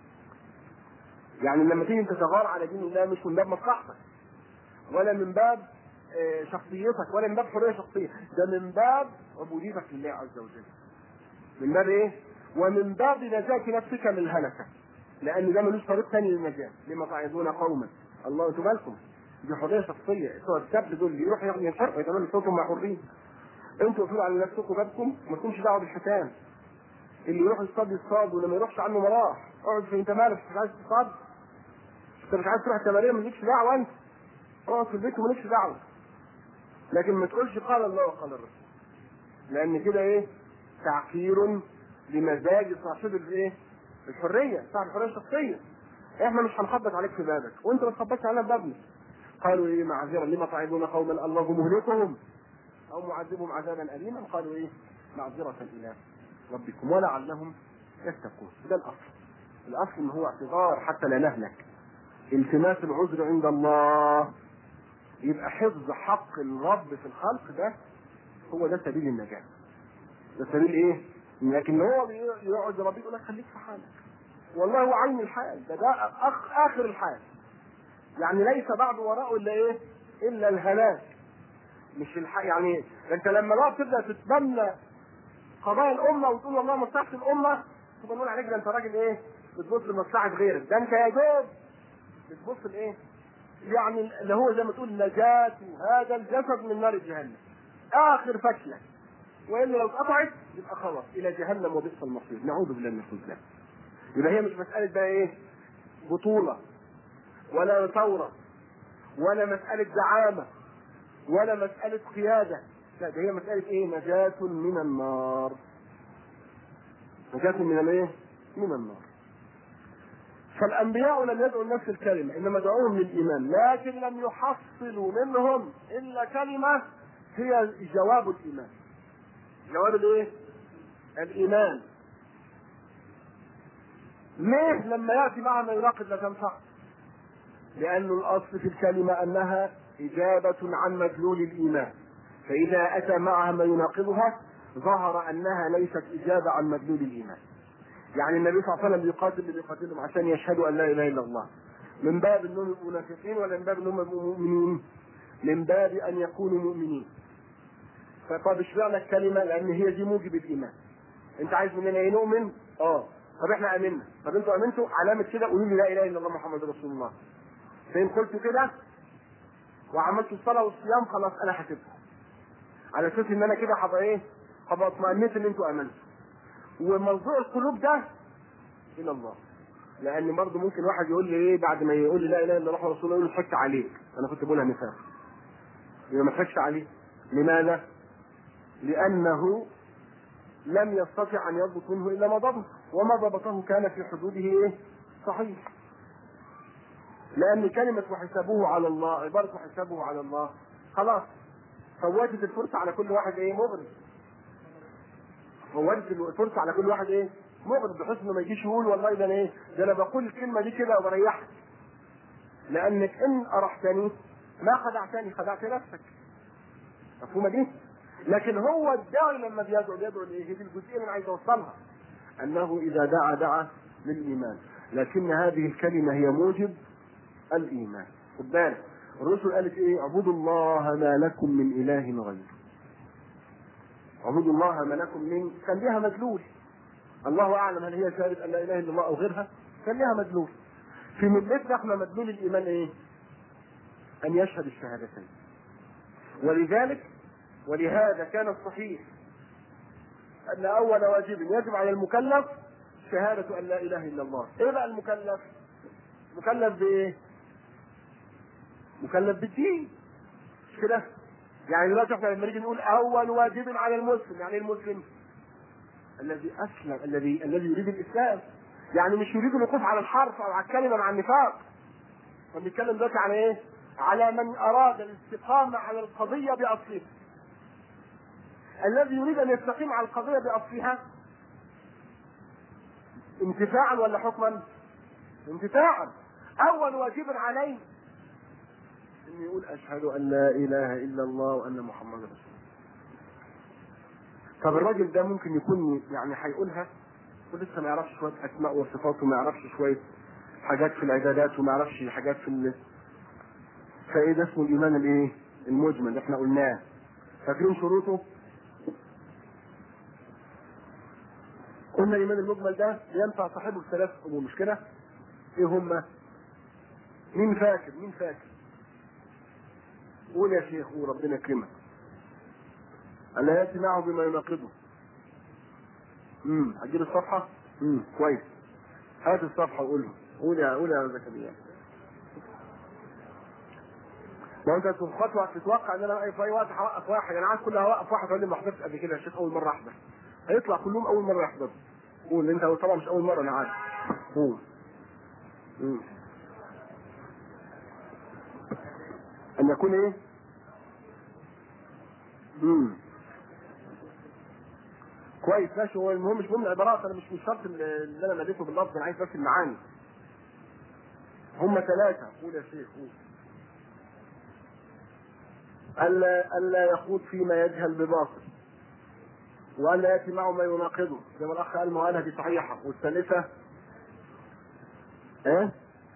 يعني لما تيجي انت تغار على دين الله مش من باب مصلحتك ولا من باب شخصيتك ولا من باب حريه شخصيه ده من باب عبوديتك لله عز وجل من باب ايه ومن باب نجاة نفسك من الهلكة لأن ده ملوش طريق ثاني للنجاة لما تعظون قوما الله انتوا بالكم دي حرية شخصية بتوع السبت دول اللي يروح ينحرقوا يتمنوا صوتهم مع حرين انتوا اقفلوا على نفسكم بابكم ما تكونش دعوه بالحيتان اللي يروح يصطاد يصطاد ولما يروحش عنه مراح اقعد في انت مالك مش عايز تصطاد انت مش عايز تروح التمارين مالكش دعوه انت اقعد في البيت ومالكش دعوه لكن ما تقولش قال الله وقال الرسول لان كده ايه تعكير لمزاج صاحب الايه الحريه صاحب الحريه الشخصيه احنا مش هنخبط عليك في بابك وانت ما تخبطش علينا في بابنا قالوا ايه معذره لما تعظون قوما الله مهلكهم او معذبهم عذابا اليما قالوا ايه معذره الى ربكم ولعلهم يتقون ده الاصل الاصل ان هو اعتذار حتى لا نهلك التماس العذر عند الله يبقى حفظ حق الرب في الخلق ده هو ده سبيل النجاة ده سبيل ايه لكن هو يقعد ربي يقول لك خليك في حالك والله هو عين الحال ده ده أخ اخر الحال يعني ليس بعد وراءه الا ايه الا الهلاك مش الح... يعني انت لما بقى تبدا تتبنى قضايا الامه وتقول والله مصلحه الامه تبقى نقول عليك ده انت راجل ايه بتبص لمصلحه غيرك ده انت يا دوب بتبص لايه يعني اللي هو زي ما تقول نجاة هذا الجسد من نار جهنم اخر فتله والا لو اتقطعت يبقى خلاص الى جهنم وبئس المصير نعوذ بالله من الخذلان يبقى هي مش مساله بقى ايه بطوله ولا ثوره ولا مساله زعامه ولا مساله قياده لا ده هي مساله ايه نجاة من النار نجاة من الايه من النار فالانبياء لم يدعوا نفس الكلمه انما دعوهم للايمان لكن لم يحصلوا منهم الا كلمه هي جواب الايمان جواب الايه الايمان ليه لما ياتي معها ما يناقض لا تنفع لان الاصل في الكلمه انها اجابه عن مدلول الايمان فاذا اتى معها ما يناقضها ظهر انها ليست اجابه عن مدلول الايمان يعني النبي صلى الله عليه وسلم بيقاتل اللي بيقاتلهم عشان يشهدوا ان لا اله الا الله من باب انهم يبقوا منافقين ولا من باب انهم يبقوا مؤمنين من باب ان يكونوا مؤمنين فطب اشمعنى الكلمه لان هي دي موجب الايمان انت عايز مننا ايه نؤمن اه طب احنا امنا طب انتوا امنتوا علامه كده قولوا لي لا اله الا الله محمد رسول الله فان قلت كده وعملت الصلاه والصيام خلاص انا هسيبكم على اساس ان انا كده هبقى ايه هبقى اطمئنت ان انتوا امنتوا وموضوع القلوب ده الى الله لان برضه ممكن واحد يقول لي ايه بعد ما يقول لي لا اله الا الله رسول الله يقول لي حك عليك انا كنت بقولها مثال يبقى ما تحكش عليه لماذا؟ لانه لم يستطع ان يضبط منه الا ما ضبط وما ضبطه كان في حدوده ايه؟ صحيح لان كلمه وحسابه على الله عباره وحسابه على الله خلاص فوتت الفرصه على كل واحد ايه مغرب فوتت الفرصه على كل واحد ايه مغرب بحيث انه ما يجيش يقول والله ده انا ايه ده انا بقول الكلمه دي كده وبريحك لانك ان ارحتني ما خدعتني خدعت نفسك مفهومه دي لكن هو الداعي لما بيدعو بيدعو لايه هي دي الجزئيه اللي انا عايز اوصلها انه اذا دعا دعا للايمان لكن هذه الكلمه هي موجب الايمان خد بالك الرسل قالت ايه اعبدوا الله ما لكم من اله غيره اعبدوا الله ما لكم من كان ليها مدلول الله اعلم هل هي شهاده ان لا اله الا الله او غيرها كان ليها مدلول في ملتنا احنا مدلول الايمان ايه ان يشهد الشهادتين ولذلك ولهذا كان الصحيح ان اول واجب يجب على المكلف شهادة ان لا اله الا الله ايه بقى المكلف مكلف بايه مكلف بالدين مش كده يعني دلوقتي احنا لما نيجي نقول اول واجب على المسلم يعني ايه المسلم الذي اسلم الذي الذي يريد الاسلام يعني مش يريد الوقوف على الحرف او على الكلمه مع النفاق بنتكلم دلوقتي على ايه على من اراد الاستقامه على القضيه باصلها الذي يريد ان يستقيم على القضيه باصلها انتفاعا ولا حكما انتفاعا اول واجب عليه ان يقول اشهد ان لا اله الا الله وان محمدا رسول الله طب الراجل ده ممكن يكون يعني هيقولها ولسه ما يعرفش شويه اسماء وصفات وما يعرفش شويه حاجات في العبادات وما يعرفش حاجات في ال... فايه ده اسمه الايمان الايه؟ المجمل اللي احنا قلناه فاكرين شروطه؟ قلنا الايمان المجمل ده ينفع صاحبه الثلاث امور مش كده؟ ايه هما؟ مين فاكر؟ مين فاكر؟ قول يا شيخ قول ربنا يكرمك. ألا يأتي معه بما يناقضه. امم هتجيب الصفحة؟ امم كويس. هات الصفحة وقولها. قول يا قول يا زكريا. ما هو انت تتوقع تتوقع ان انا في اي وقت هوقف واحد انا عايز كل هوقف واحد يقول لي ما حضرتش قبل كده يا شيخ اول مره احضر هيطلع كلهم اول مره يحضروا قول انت طبعا مش اول مره انا عارف قول مم. ان يكون ايه؟ امم كويس ماشي هو المهم مش مهم العبارات انا مش مش شرط اللي انا ناديته باللفظ انا عايز بس المعاني هم ثلاثة قول يا شيخ قول ألا ألا يخوض فيما يجهل بباطل وألا يأتي معه ما يناقضه زي ما الأخ قال ما قالها دي صحيحة والثالثة إيه؟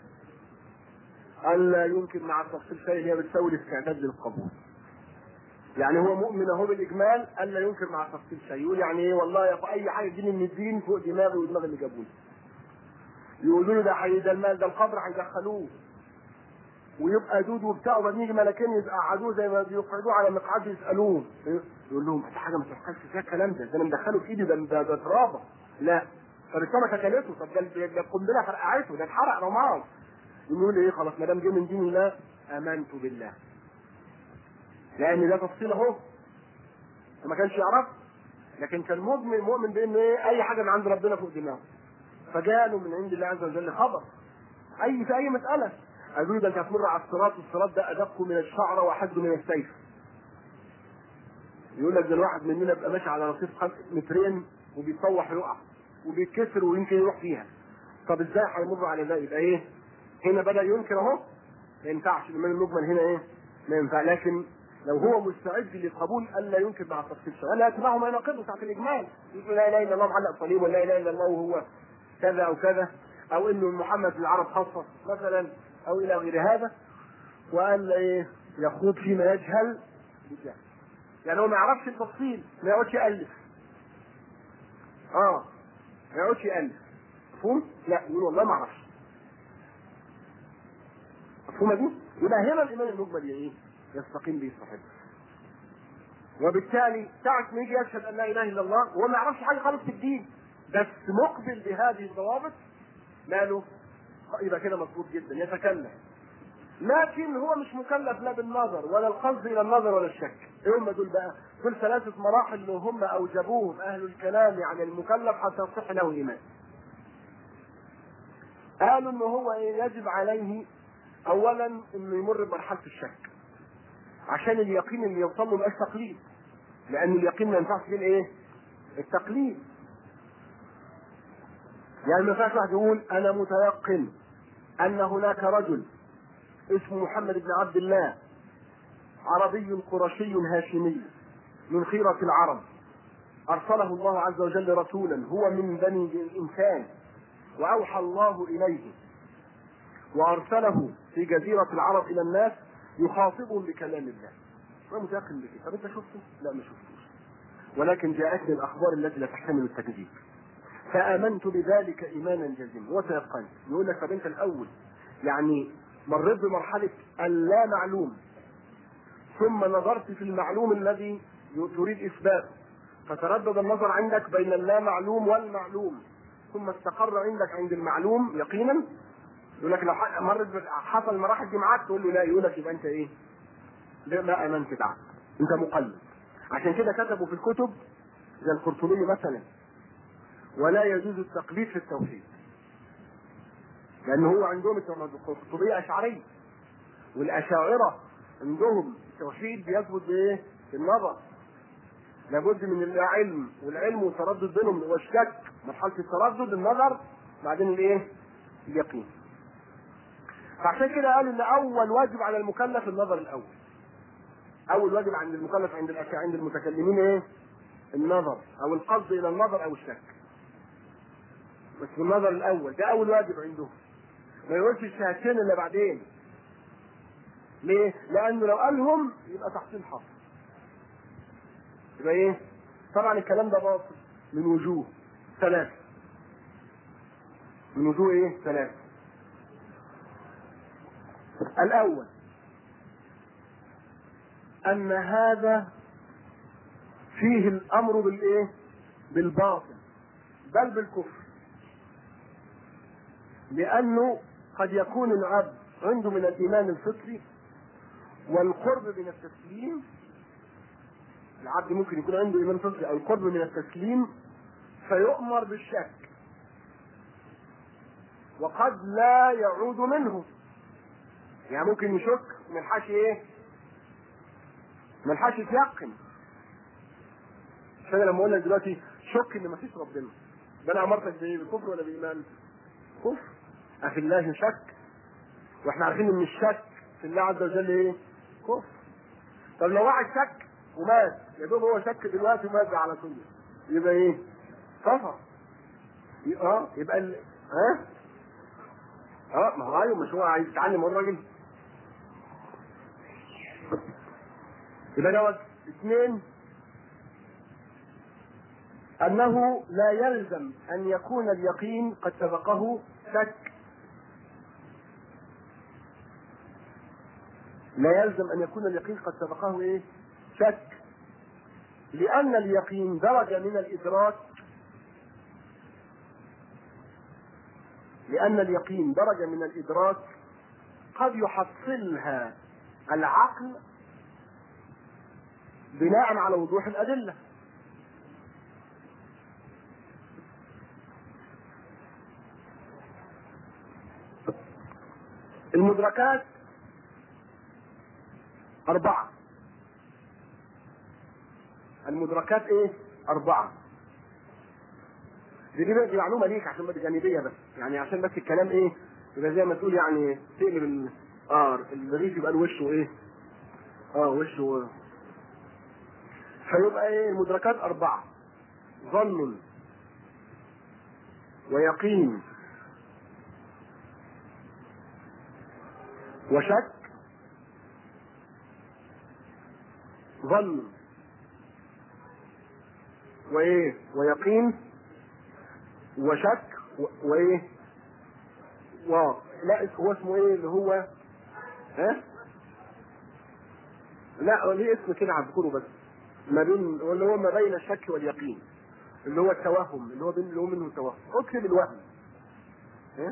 ألا يمكن مع التفصيل شيء هي بتساوي الاستعداد للقبول يعني هو مؤمن اهو بالاجمال الا ينكر مع التفصيل شيء يقول يعني ايه والله يا اي حاجه تجيني من الدين فوق دماغي ودماغ اللي جابوني يقولوا له ده حي ده المال ده القبر هيدخلوه ويبقى دود وبتاع وبعدين يجي ملكين يقعدوه زي ما بيقعدوه على مقعد يسالوه يقول لهم دي حاجه ما تحصلش فيها الكلام ده ده انا مدخله في ايدي ده ده, ده ترابه لا طب السمكه اكلته طب ده ده القنبله فرقعته ده اتحرق رماد يقول ايه خلاص ما دام جه من دين الله امنت بالله لان ده تفصيل اهو ما كانش يعرف لكن كان مؤمن مؤمن بان ايه اي حاجه من عند ربنا فوق دماغه فجاله من عند الله عز وجل خبر اي في اي مساله قالوا له ده انت هتمر على الصراط والصراط ده ادق من الشعره واحد من السيف يقول لك ده الواحد مننا بيبقى ماشي على رصيف مترين وبيتطوح يقع وبيتكسر ويمكن يروح فيها طب ازاي هيمر على ده يبقى ايه هنا بدا ينكر اهو ما ينفعش الايمان المجمل هنا ايه ما ينفع لكن لو هو مستعد لقبول الا ينكر مع التفصيل شيء الا يتبعه ما يناقضه ساعه الاجمال يقول لا اله الا الله معلق صليب ولا اله الا الله وهو كذا او كذا او انه محمد في العرب خاصه مثلا او الى غير هذا وقال ايه يخوض فيما يجهل بالجهل يعني هو ما يعرفش التفصيل ما يقعدش يالف اه ما يقعدش يالف مفهوم؟ لا يقول والله ما اعرفش مفهومه دي؟ يبقى هنا الايمان المجمل ايه؟ يستقيم به صاحبه وبالتالي ساعة ما يجي يشهد أن لا إله إلا الله وهو ما يعرفش حاجة خالص في الدين بس مقبل بهذه الضوابط ماله يبقى كده مظبوط جدا يتكلم لكن هو مش مكلف لا بالنظر ولا القصد الى النظر ولا الشك ايه هم دول بقى دول ثلاثة مراحل اللي هم اوجبوهم اهل الكلام يعني المكلف حتى يصح له ايمان قالوا ان هو يجب عليه اولا انه يمر بمرحلة الشك عشان اليقين اللي يوصل له مبقاش تقليد لان اليقين ما ينفعش فيه الايه؟ التقليد يعني ما ينفعش واحد يقول انا متيقن ان هناك رجل اسمه محمد بن عبد الله عربي قرشي هاشمي من خيرة العرب أرسله الله عز وجل رسولا هو من بني الإنسان وأوحى الله إليه وأرسله في جزيرة العرب إلى الناس يخاطبهم بكلام الله أنا متيقن بكده طب أنت شفته؟ لا ما شفتوش ولكن جاءتني الأخبار التي لا تحتمل التكذيب فآمنت بذلك إيمانا جازما وتيقنت يقول لك طب أنت الأول يعني مريت بمرحلة اللا معلوم ثم نظرت في المعلوم الذي تريد إثباته فتردد النظر عندك بين اللا معلوم والمعلوم ثم استقر عندك عند المعلوم يقينا يقول لك لو مرت حصل المراحل دي معاك تقول له لا يقول لك يبقى انت ايه؟ ما امنت بعد انت مقلد عشان كده كتبوا في الكتب زي القرطبي مثلا ولا يجوز التقليد في التوحيد لان هو عندهم القرطبيه اشعريه والاشاعره عندهم التوحيد بيثبت بايه؟ بالنظر لابد من العلم والعلم والتردد بينهم والشك مرحله التردد النظر بعدين الايه؟ اليقين فعشان كده قالوا ان اول واجب على المكلف النظر الاول اول واجب عند المكلف عند الاشاعره عند المتكلمين ايه؟ النظر او القصد الى النظر او الشك بس النظر الاول ده اول واجب عندهم ما يقولش الشهادتين الا بعدين ليه؟ لانه لو قالهم يبقى تحصيل حصل يبقى ايه؟ طبعا الكلام ده باطل من وجوه ثلاثة من وجوه ايه؟ ثلاثة الأول أن هذا فيه الأمر بالإيه؟ بالباطل بل بالكفر لأنه قد يكون العبد عنده من الإيمان الفطري والقرب من التسليم العبد ممكن يكون عنده ايمان صدقي او القرب من التسليم فيؤمر بالشك وقد لا يعود منه يعني ممكن يشك ما يلحقش ايه ما يلحقش يتيقن عشان لما اقول لك دلوقتي شك ان مفيش ربنا ده انا امرتك بايه بكفر ولا بايمان كفر افي الله شك واحنا عارفين ان الشك في الله عز وجل ايه كفر طب لو واحد شك ومات يا دوب هو شك دلوقتي ومات على طول يبقى ايه كفر اه يبقى ال... ها اه ما هو ايوه مش هو عايز يتعلم هو الراجل يبقى دوت اثنين انه لا يلزم ان يكون اليقين قد سبقه شك لا يلزم ان يكون اليقين قد سبقه ايه شك لان اليقين درجه من الادراك لان اليقين درجه من الادراك قد يحصلها العقل بناء على وضوح الادله المدركات أربعة المدركات إيه؟ أربعة دي دي دي معلومة ليك عشان بدي جانبية بس يعني عشان بس الكلام إيه؟ يبقى زي ما تقول يعني تقلب ال... اه الرغيف يبقى وشه إيه؟ اه وشه فيبقى إيه المدركات أربعة ظن ويقين وشك ظن وايه ويقين وشك و- وايه و لا هو اسمه ايه اللي هو ها لا ليه اسم كده هذكره بس ما بين اللي هو ما بين الشك واليقين اللي هو التوهم اللي هو بين اللي هو منه توهم اكتب الوهم ها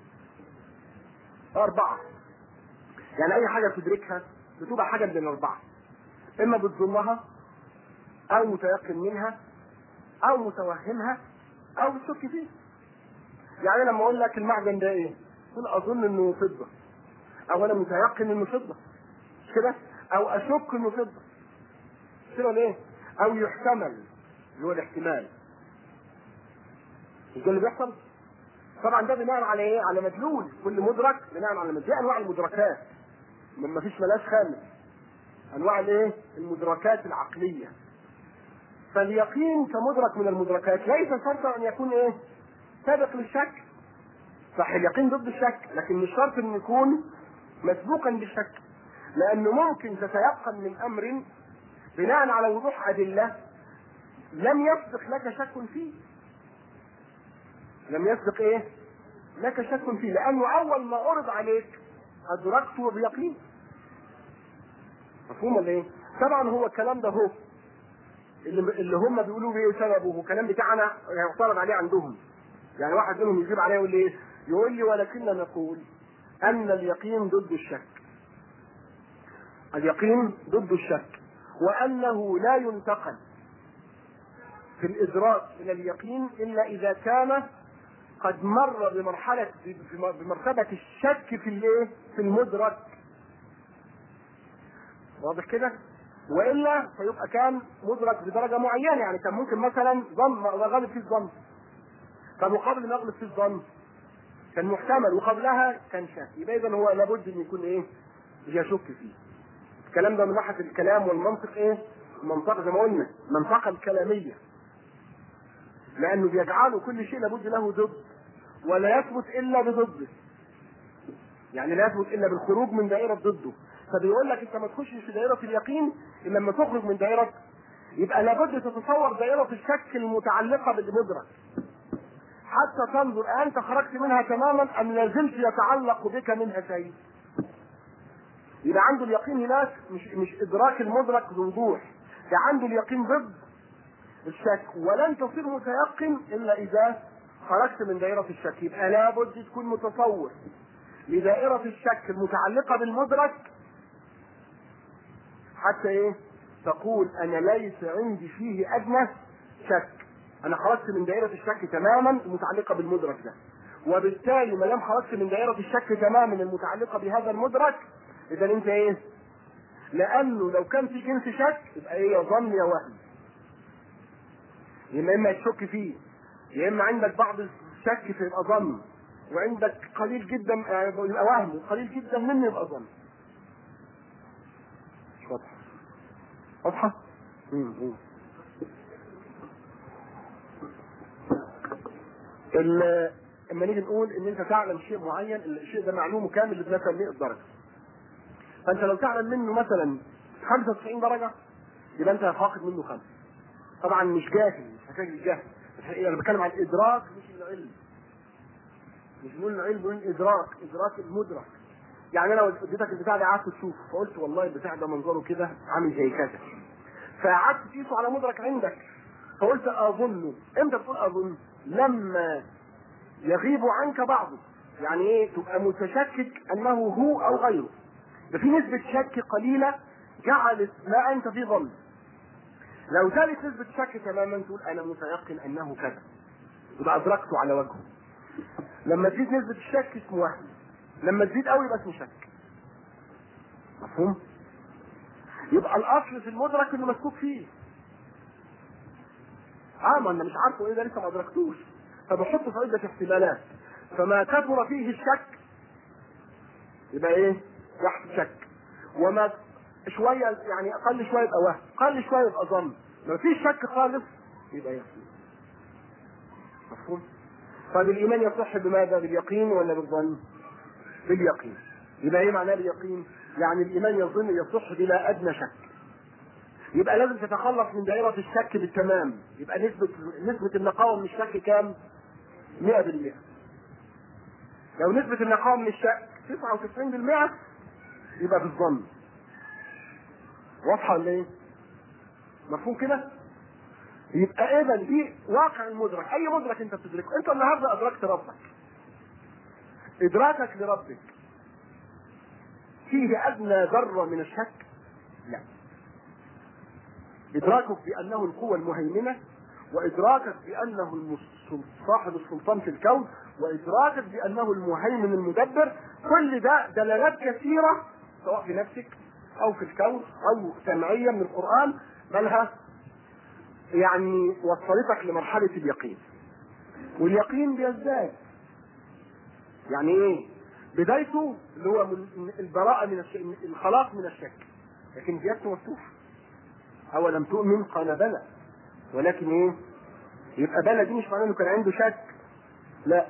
أربعة يعني أي حاجة تدركها بتبقى حاجة من الأربعة إما بتظنها أو متيقن منها أو متوهمها أو بتشك فيها يعني لما أقول لك المعدن ده إيه؟ تقول أظن إنه فضة أو أنا متيقن إنه فضة مش كده؟ أو أشك إنه فضة مش كده ليه؟ أو يحتمل اللي هو الاحتمال مش ده اللي بيحصل؟ طبعا ده بناء على ايه؟ على مدلول كل مدرك بناء على مدلول دي انواع المدركات ما فيش ملاش خامس انواع الايه؟ المدركات العقليه فاليقين كمدرك من المدركات ليس شرطا ان يكون ايه؟ سابق للشك صح اليقين ضد الشك لكن مش شرط انه يكون مسبوقا بالشك لانه ممكن تتيقن من امر بناء على وضوح ادله لم يسبق لك شك فيه لم يسبق ايه لك شك فيه لانه اول ما عرض عليك ادركته بيقين مفهوم ولا ايه طبعا هو الكلام ده هو اللي, اللي هم بيقولوا ايه سببه هو كلام بتاعنا يعترض عليه عندهم يعني واحد منهم يجيب عليه يقول لي ايه يقول لي ولكننا نقول ان اليقين ضد الشك اليقين ضد الشك وانه لا ينتقل في الادراك الى اليقين الا اذا كان قد مر بمرحلة بمرتبة الشك في الايه؟ في المدرك. واضح كده؟ والا فيبقى كان مدرك بدرجة معينة يعني كان ممكن مثلا ظن غالب فيه الظن. طب وقبل ما يغلب فيه الظن كان محتمل وقبلها كان شك، يبقى اذا هو لابد ان يكون ايه؟ يشك فيه. الكلام ده من ناحية الكلام والمنطق ايه؟ المنطقة زي ما قلنا، المنطقة الكلامية. لانه بيجعلوا كل شيء لابد له ضد ولا يثبت الا بضده يعني لا يثبت الا بالخروج من دائره ضده فبيقول لك انت ما تخشش في دائره اليقين الا لما تخرج من دائره يبقى لابد تتصور دائره الشك المتعلقه بالمدرك حتى تنظر انت خرجت منها تماما ام لا زلت يتعلق بك منها شيء يبقى عنده اليقين هناك مش مش ادراك المدرك بوضوح ده عنده اليقين ضد الشك ولن تصير متيقن الا اذا خرجت من دائرة الشك يبقى لابد تكون متصور لدائرة الشك المتعلقة بالمدرك حتى ايه تقول انا ليس عندي فيه ادنى شك انا خرجت من دائره الشك تماما المتعلقه بالمدرك ده وبالتالي ما دام خرجت من دائره الشك تماما المتعلقه بهذا المدرك اذا انت ايه لانه لو كان في جنس شك يبقى ايه يا ظن يا وهم يا اما تشك فيه يا اما عندك بعض الشك فيبقى ظن وعندك قليل جدا يبقى وهم وقليل جدا منه يبقى ظن مش واضحه واضحه؟ مم، مم. ال- لما نيجي نقول ان انت تعلم شيء معين الشيء ده معلوم كامل مثلا 100 درجه فانت لو تعلم منه مثلا 95 درجه يبقى انت فاقد منه خمسه طبعا مش جاهل مش محتاج الجهل انا بتكلم عن الادراك مش العلم مش بنقول العلم بنقول الادراك ادراك المدرك يعني انا اديتك البتاع ده قعدت تشوف فقلت والله البتاع ده منظره كده عامل زي كذا فقعدت تقيسه على مدرك عندك فقلت اظن امتى بتقول اظن لما يغيب عنك بعضه يعني ايه تبقى متشكك انه هو او غيره ده في نسبة شك قليلة جعلت ما انت في ظن لو زالت نسبة شك تماما تقول انا متيقن انه كذا يبقى ادركته على وجهه لما تزيد نسبة الشك اسمه وهم لما تزيد قوي يبقى اسمه شك مفهوم؟ يبقى الاصل في المدرك انه مسكوك فيه اه ما انا مش عارفه ايه ده لسه ما ادركتوش فبحطه في عدة احتمالات فما كثر فيه الشك يبقى ايه؟ تحت شك وما شوية يعني اقل شوية يبقى وهم اقل شوية يبقى ظن ما فيش شك خالص يبقى يقين مفهوم؟ طيب الايمان يصح بماذا؟ باليقين ولا بالظن؟ باليقين يبقى ايه معناه باليقين؟ يعني الايمان يظن يصح بلا ادنى شك يبقى لازم تتخلص من دائرة الشك بالتمام يبقى نسبة نسبة النقاوة من الشك كام؟ 100% لو نسبة النقاوة من الشك 99% يبقى بالظن واضحة ولا ايه؟ مفهوم كده؟ يبقى اذا دي واقع المدرك اي مدرك انت بتدركه انت النهارده ادركت ربك ادراكك لربك فيه ادنى ذره من الشك لا ادراكك بانه القوه المهيمنه وادراكك بانه المس- صاحب السلطان في الكون وادراكك بانه المهيمن المدبر كل ده دلالات كثيره سواء في نفسك او في الكون او سمعيه من القران مالها يعني وصلتك لمرحله اليقين واليقين بيزداد يعني ايه بدايته اللي هو من البراءة من الشك الخلاص من الشك لكن زيادته مفتوح أولم تؤمن قال بلى ولكن ايه يبقى بلى دي مش معناه انه كان عنده شك لا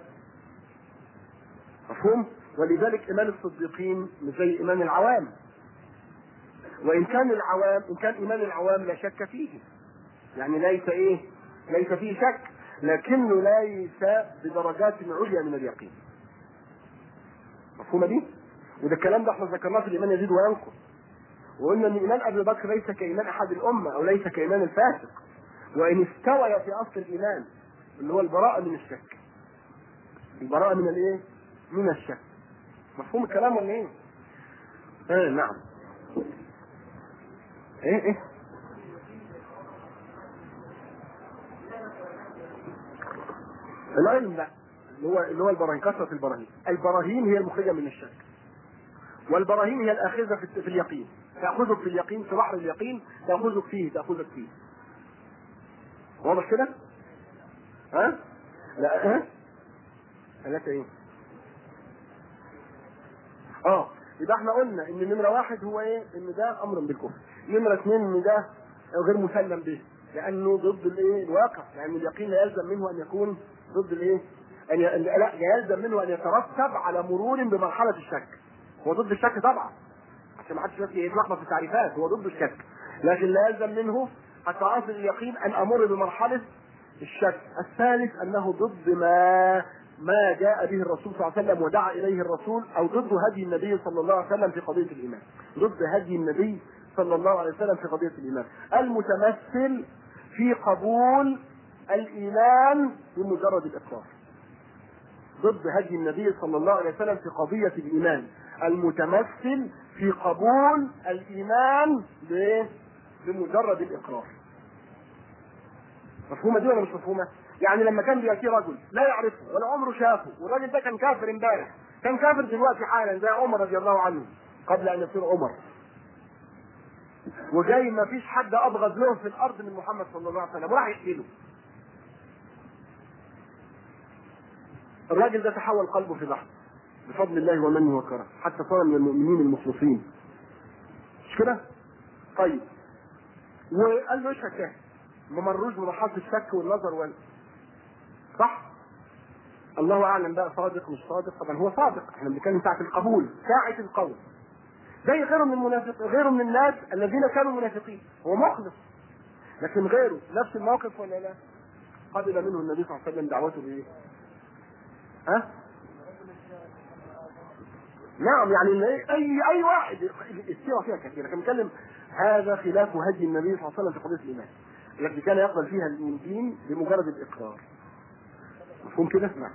مفهوم ولذلك ايمان الصديقين مش زي ايمان العوام وان كان العوام ان كان ايمان العوام لا شك فيه يعني ليس ايه ليس فيه شك لكنه ليس بدرجات عليا من اليقين مفهومه دي وده الكلام ده احنا ذكرناه في الايمان يزيد وينقص وقلنا ان ايمان ابي بكر ليس كايمان احد الامه او ليس كايمان الفاسق وان استوى في اصل الايمان اللي هو البراءه من الشك البراءه من الايه من الشك مفهوم الكلام ولا ايه ايه نعم ايه ايه العلم لا اللي هو اللي هو البراهين كثره البراهين البراهين هي المخرجه من الشك والبراهين هي الاخذه في في اليقين تاخذك في اليقين في بحر اليقين تاخذك فيه تاخذك فيه واضح كده؟ ها؟ لا ها؟ ثلاثة ايه؟ اه يبقى احنا قلنا ان نمرة واحد هو ايه؟ ان ده امر بالكفر. نمرة اثنين ان ده غير مسلم به لانه ضد الايه؟ الواقع يعني اليقين لا يلزم منه ان يكون ضد الايه؟ ان ي... لا يلزم منه ان يترتب على مرور بمرحلة الشك. هو ضد الشك طبعا عشان ما حدش بس يتلخبط في التعريفات هو ضد الشك لكن لا يلزم منه حتى اصل اليقين ان امر بمرحله الشك الثالث انه ضد ما ما جاء به الرسول صلى الله عليه وسلم ودعا اليه الرسول او ضد هدي النبي صلى الله عليه وسلم في قضيه الايمان ضد هدي النبي صلى الله عليه وسلم في قضيه الايمان المتمثل في قبول الايمان بمجرد الاقرار ضد هدي النبي صلى الله عليه وسلم في قضيه الايمان المتمثل في قبول الايمان بايه؟ بمجرد الاقرار مفهومه دي ولا مش مفهومه؟ يعني لما كان بياتي رجل لا يعرفه ولا عمره شافه والراجل ده كان كافر امبارح كان كافر دلوقتي حالا زي عمر رضي الله عنه قبل ان يصير عمر وجاي ما فيش حد ابغض له في الارض من محمد صلى الله عليه وسلم وراح يقتله الراجل ده تحول قلبه في لحظه بفضل الله ومنه وكرمه حتى صار من المؤمنين المخلصين مش كده؟ طيب وقال له اشهد كده ما مروش بمرحله الشك والنظر وال صح؟ الله اعلم بقى صادق مش صادق طبعا هو صادق احنا بنتكلم ساعه القبول ساعه القول زي غيره من المنافق غيره من الناس الذين كانوا منافقين هو مخلص لكن غيره نفس الموقف ولا لا؟ قبل منه النبي صلى الله عليه وسلم دعوته بايه؟ ها؟ نعم يعني اي اي واحد السيره فيها كثيره كان بنتكلم هذا خلاف هدي النبي صلى الله عليه وسلم في قضيه الايمان التي كان يقبل فيها الدين بمجرد الاقرار مفهوم كده؟ نعم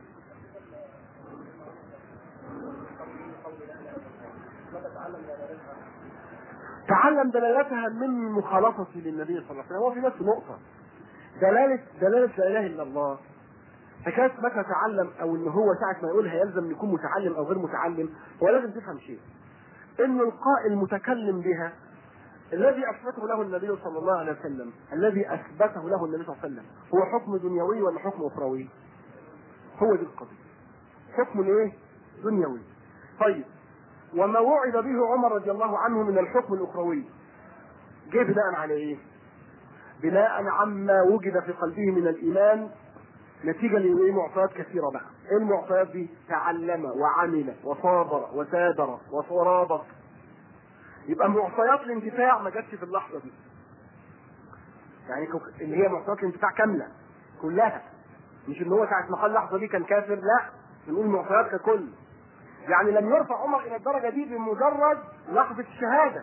تعلم دلالتها من مخالطتي للنبي صلى الله عليه وسلم هو في نفس نقطة دلالة دلالة لا إله إلا الله حكاية متى تعلم أو إن هو ساعة ما يقولها يلزم يكون متعلم أو غير متعلم هو لازم تفهم شيء إن القائل المتكلم بها الذي أثبته له النبي صلى الله عليه وسلم الذي أثبته له النبي صلى الله عليه وسلم هو حكم دنيوي ولا حكم أخروي؟ هو دي القضية حكم إيه؟ دنيوي طيب وما وعد به عمر رضي الله عنه من الحكم الاخروي جه بناء على ايه؟ بناء عما وجد في قلبه من الايمان نتيجه لمعطيات كثيره بقى، ايه المعطيات دي؟ تعلم وعمل وصابر وسادر وصرابط يبقى معطيات الانتفاع ما جاتش في اللحظه دي. يعني اللي هي معطيات الانتفاع كامله كلها مش ان هو ساعه ما قال اللحظه دي كان كافر لا نقول معطيات ككل يعني لم يرفع عمر الى الدرجه دي بمجرد لحظه الشهاده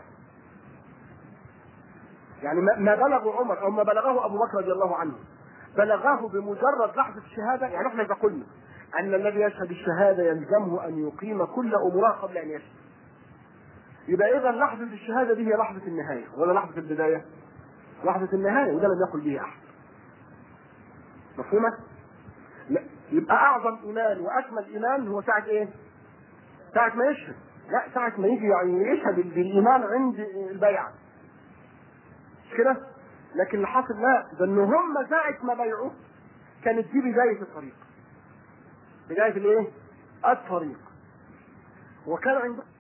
يعني ما بلغ عمر او ما بلغه ابو بكر رضي الله عنه بلغه بمجرد لحظه الشهاده يعني احنا اذا قلنا ان الذي يشهد الشهاده يلزمه ان يقيم كل اموره قبل ان يشهد يبقى اذا لحظه الشهاده دي هي لحظه النهايه ولا لحظه البدايه؟ لحظه النهايه وده لم يقل به احد مفهومه؟ لا يبقى اعظم ايمان واكمل ايمان هو ساعه ايه؟ ساعة ما يشهد لا ساعة ما يجي يعني يشهد بالإيمان عند البيعة مش كده؟ لكن اللي حاصل لا ده إن هم ساعة ما بيعوه كانت دي بداية الطريق بداية الإيه؟ الطريق وكان عندهم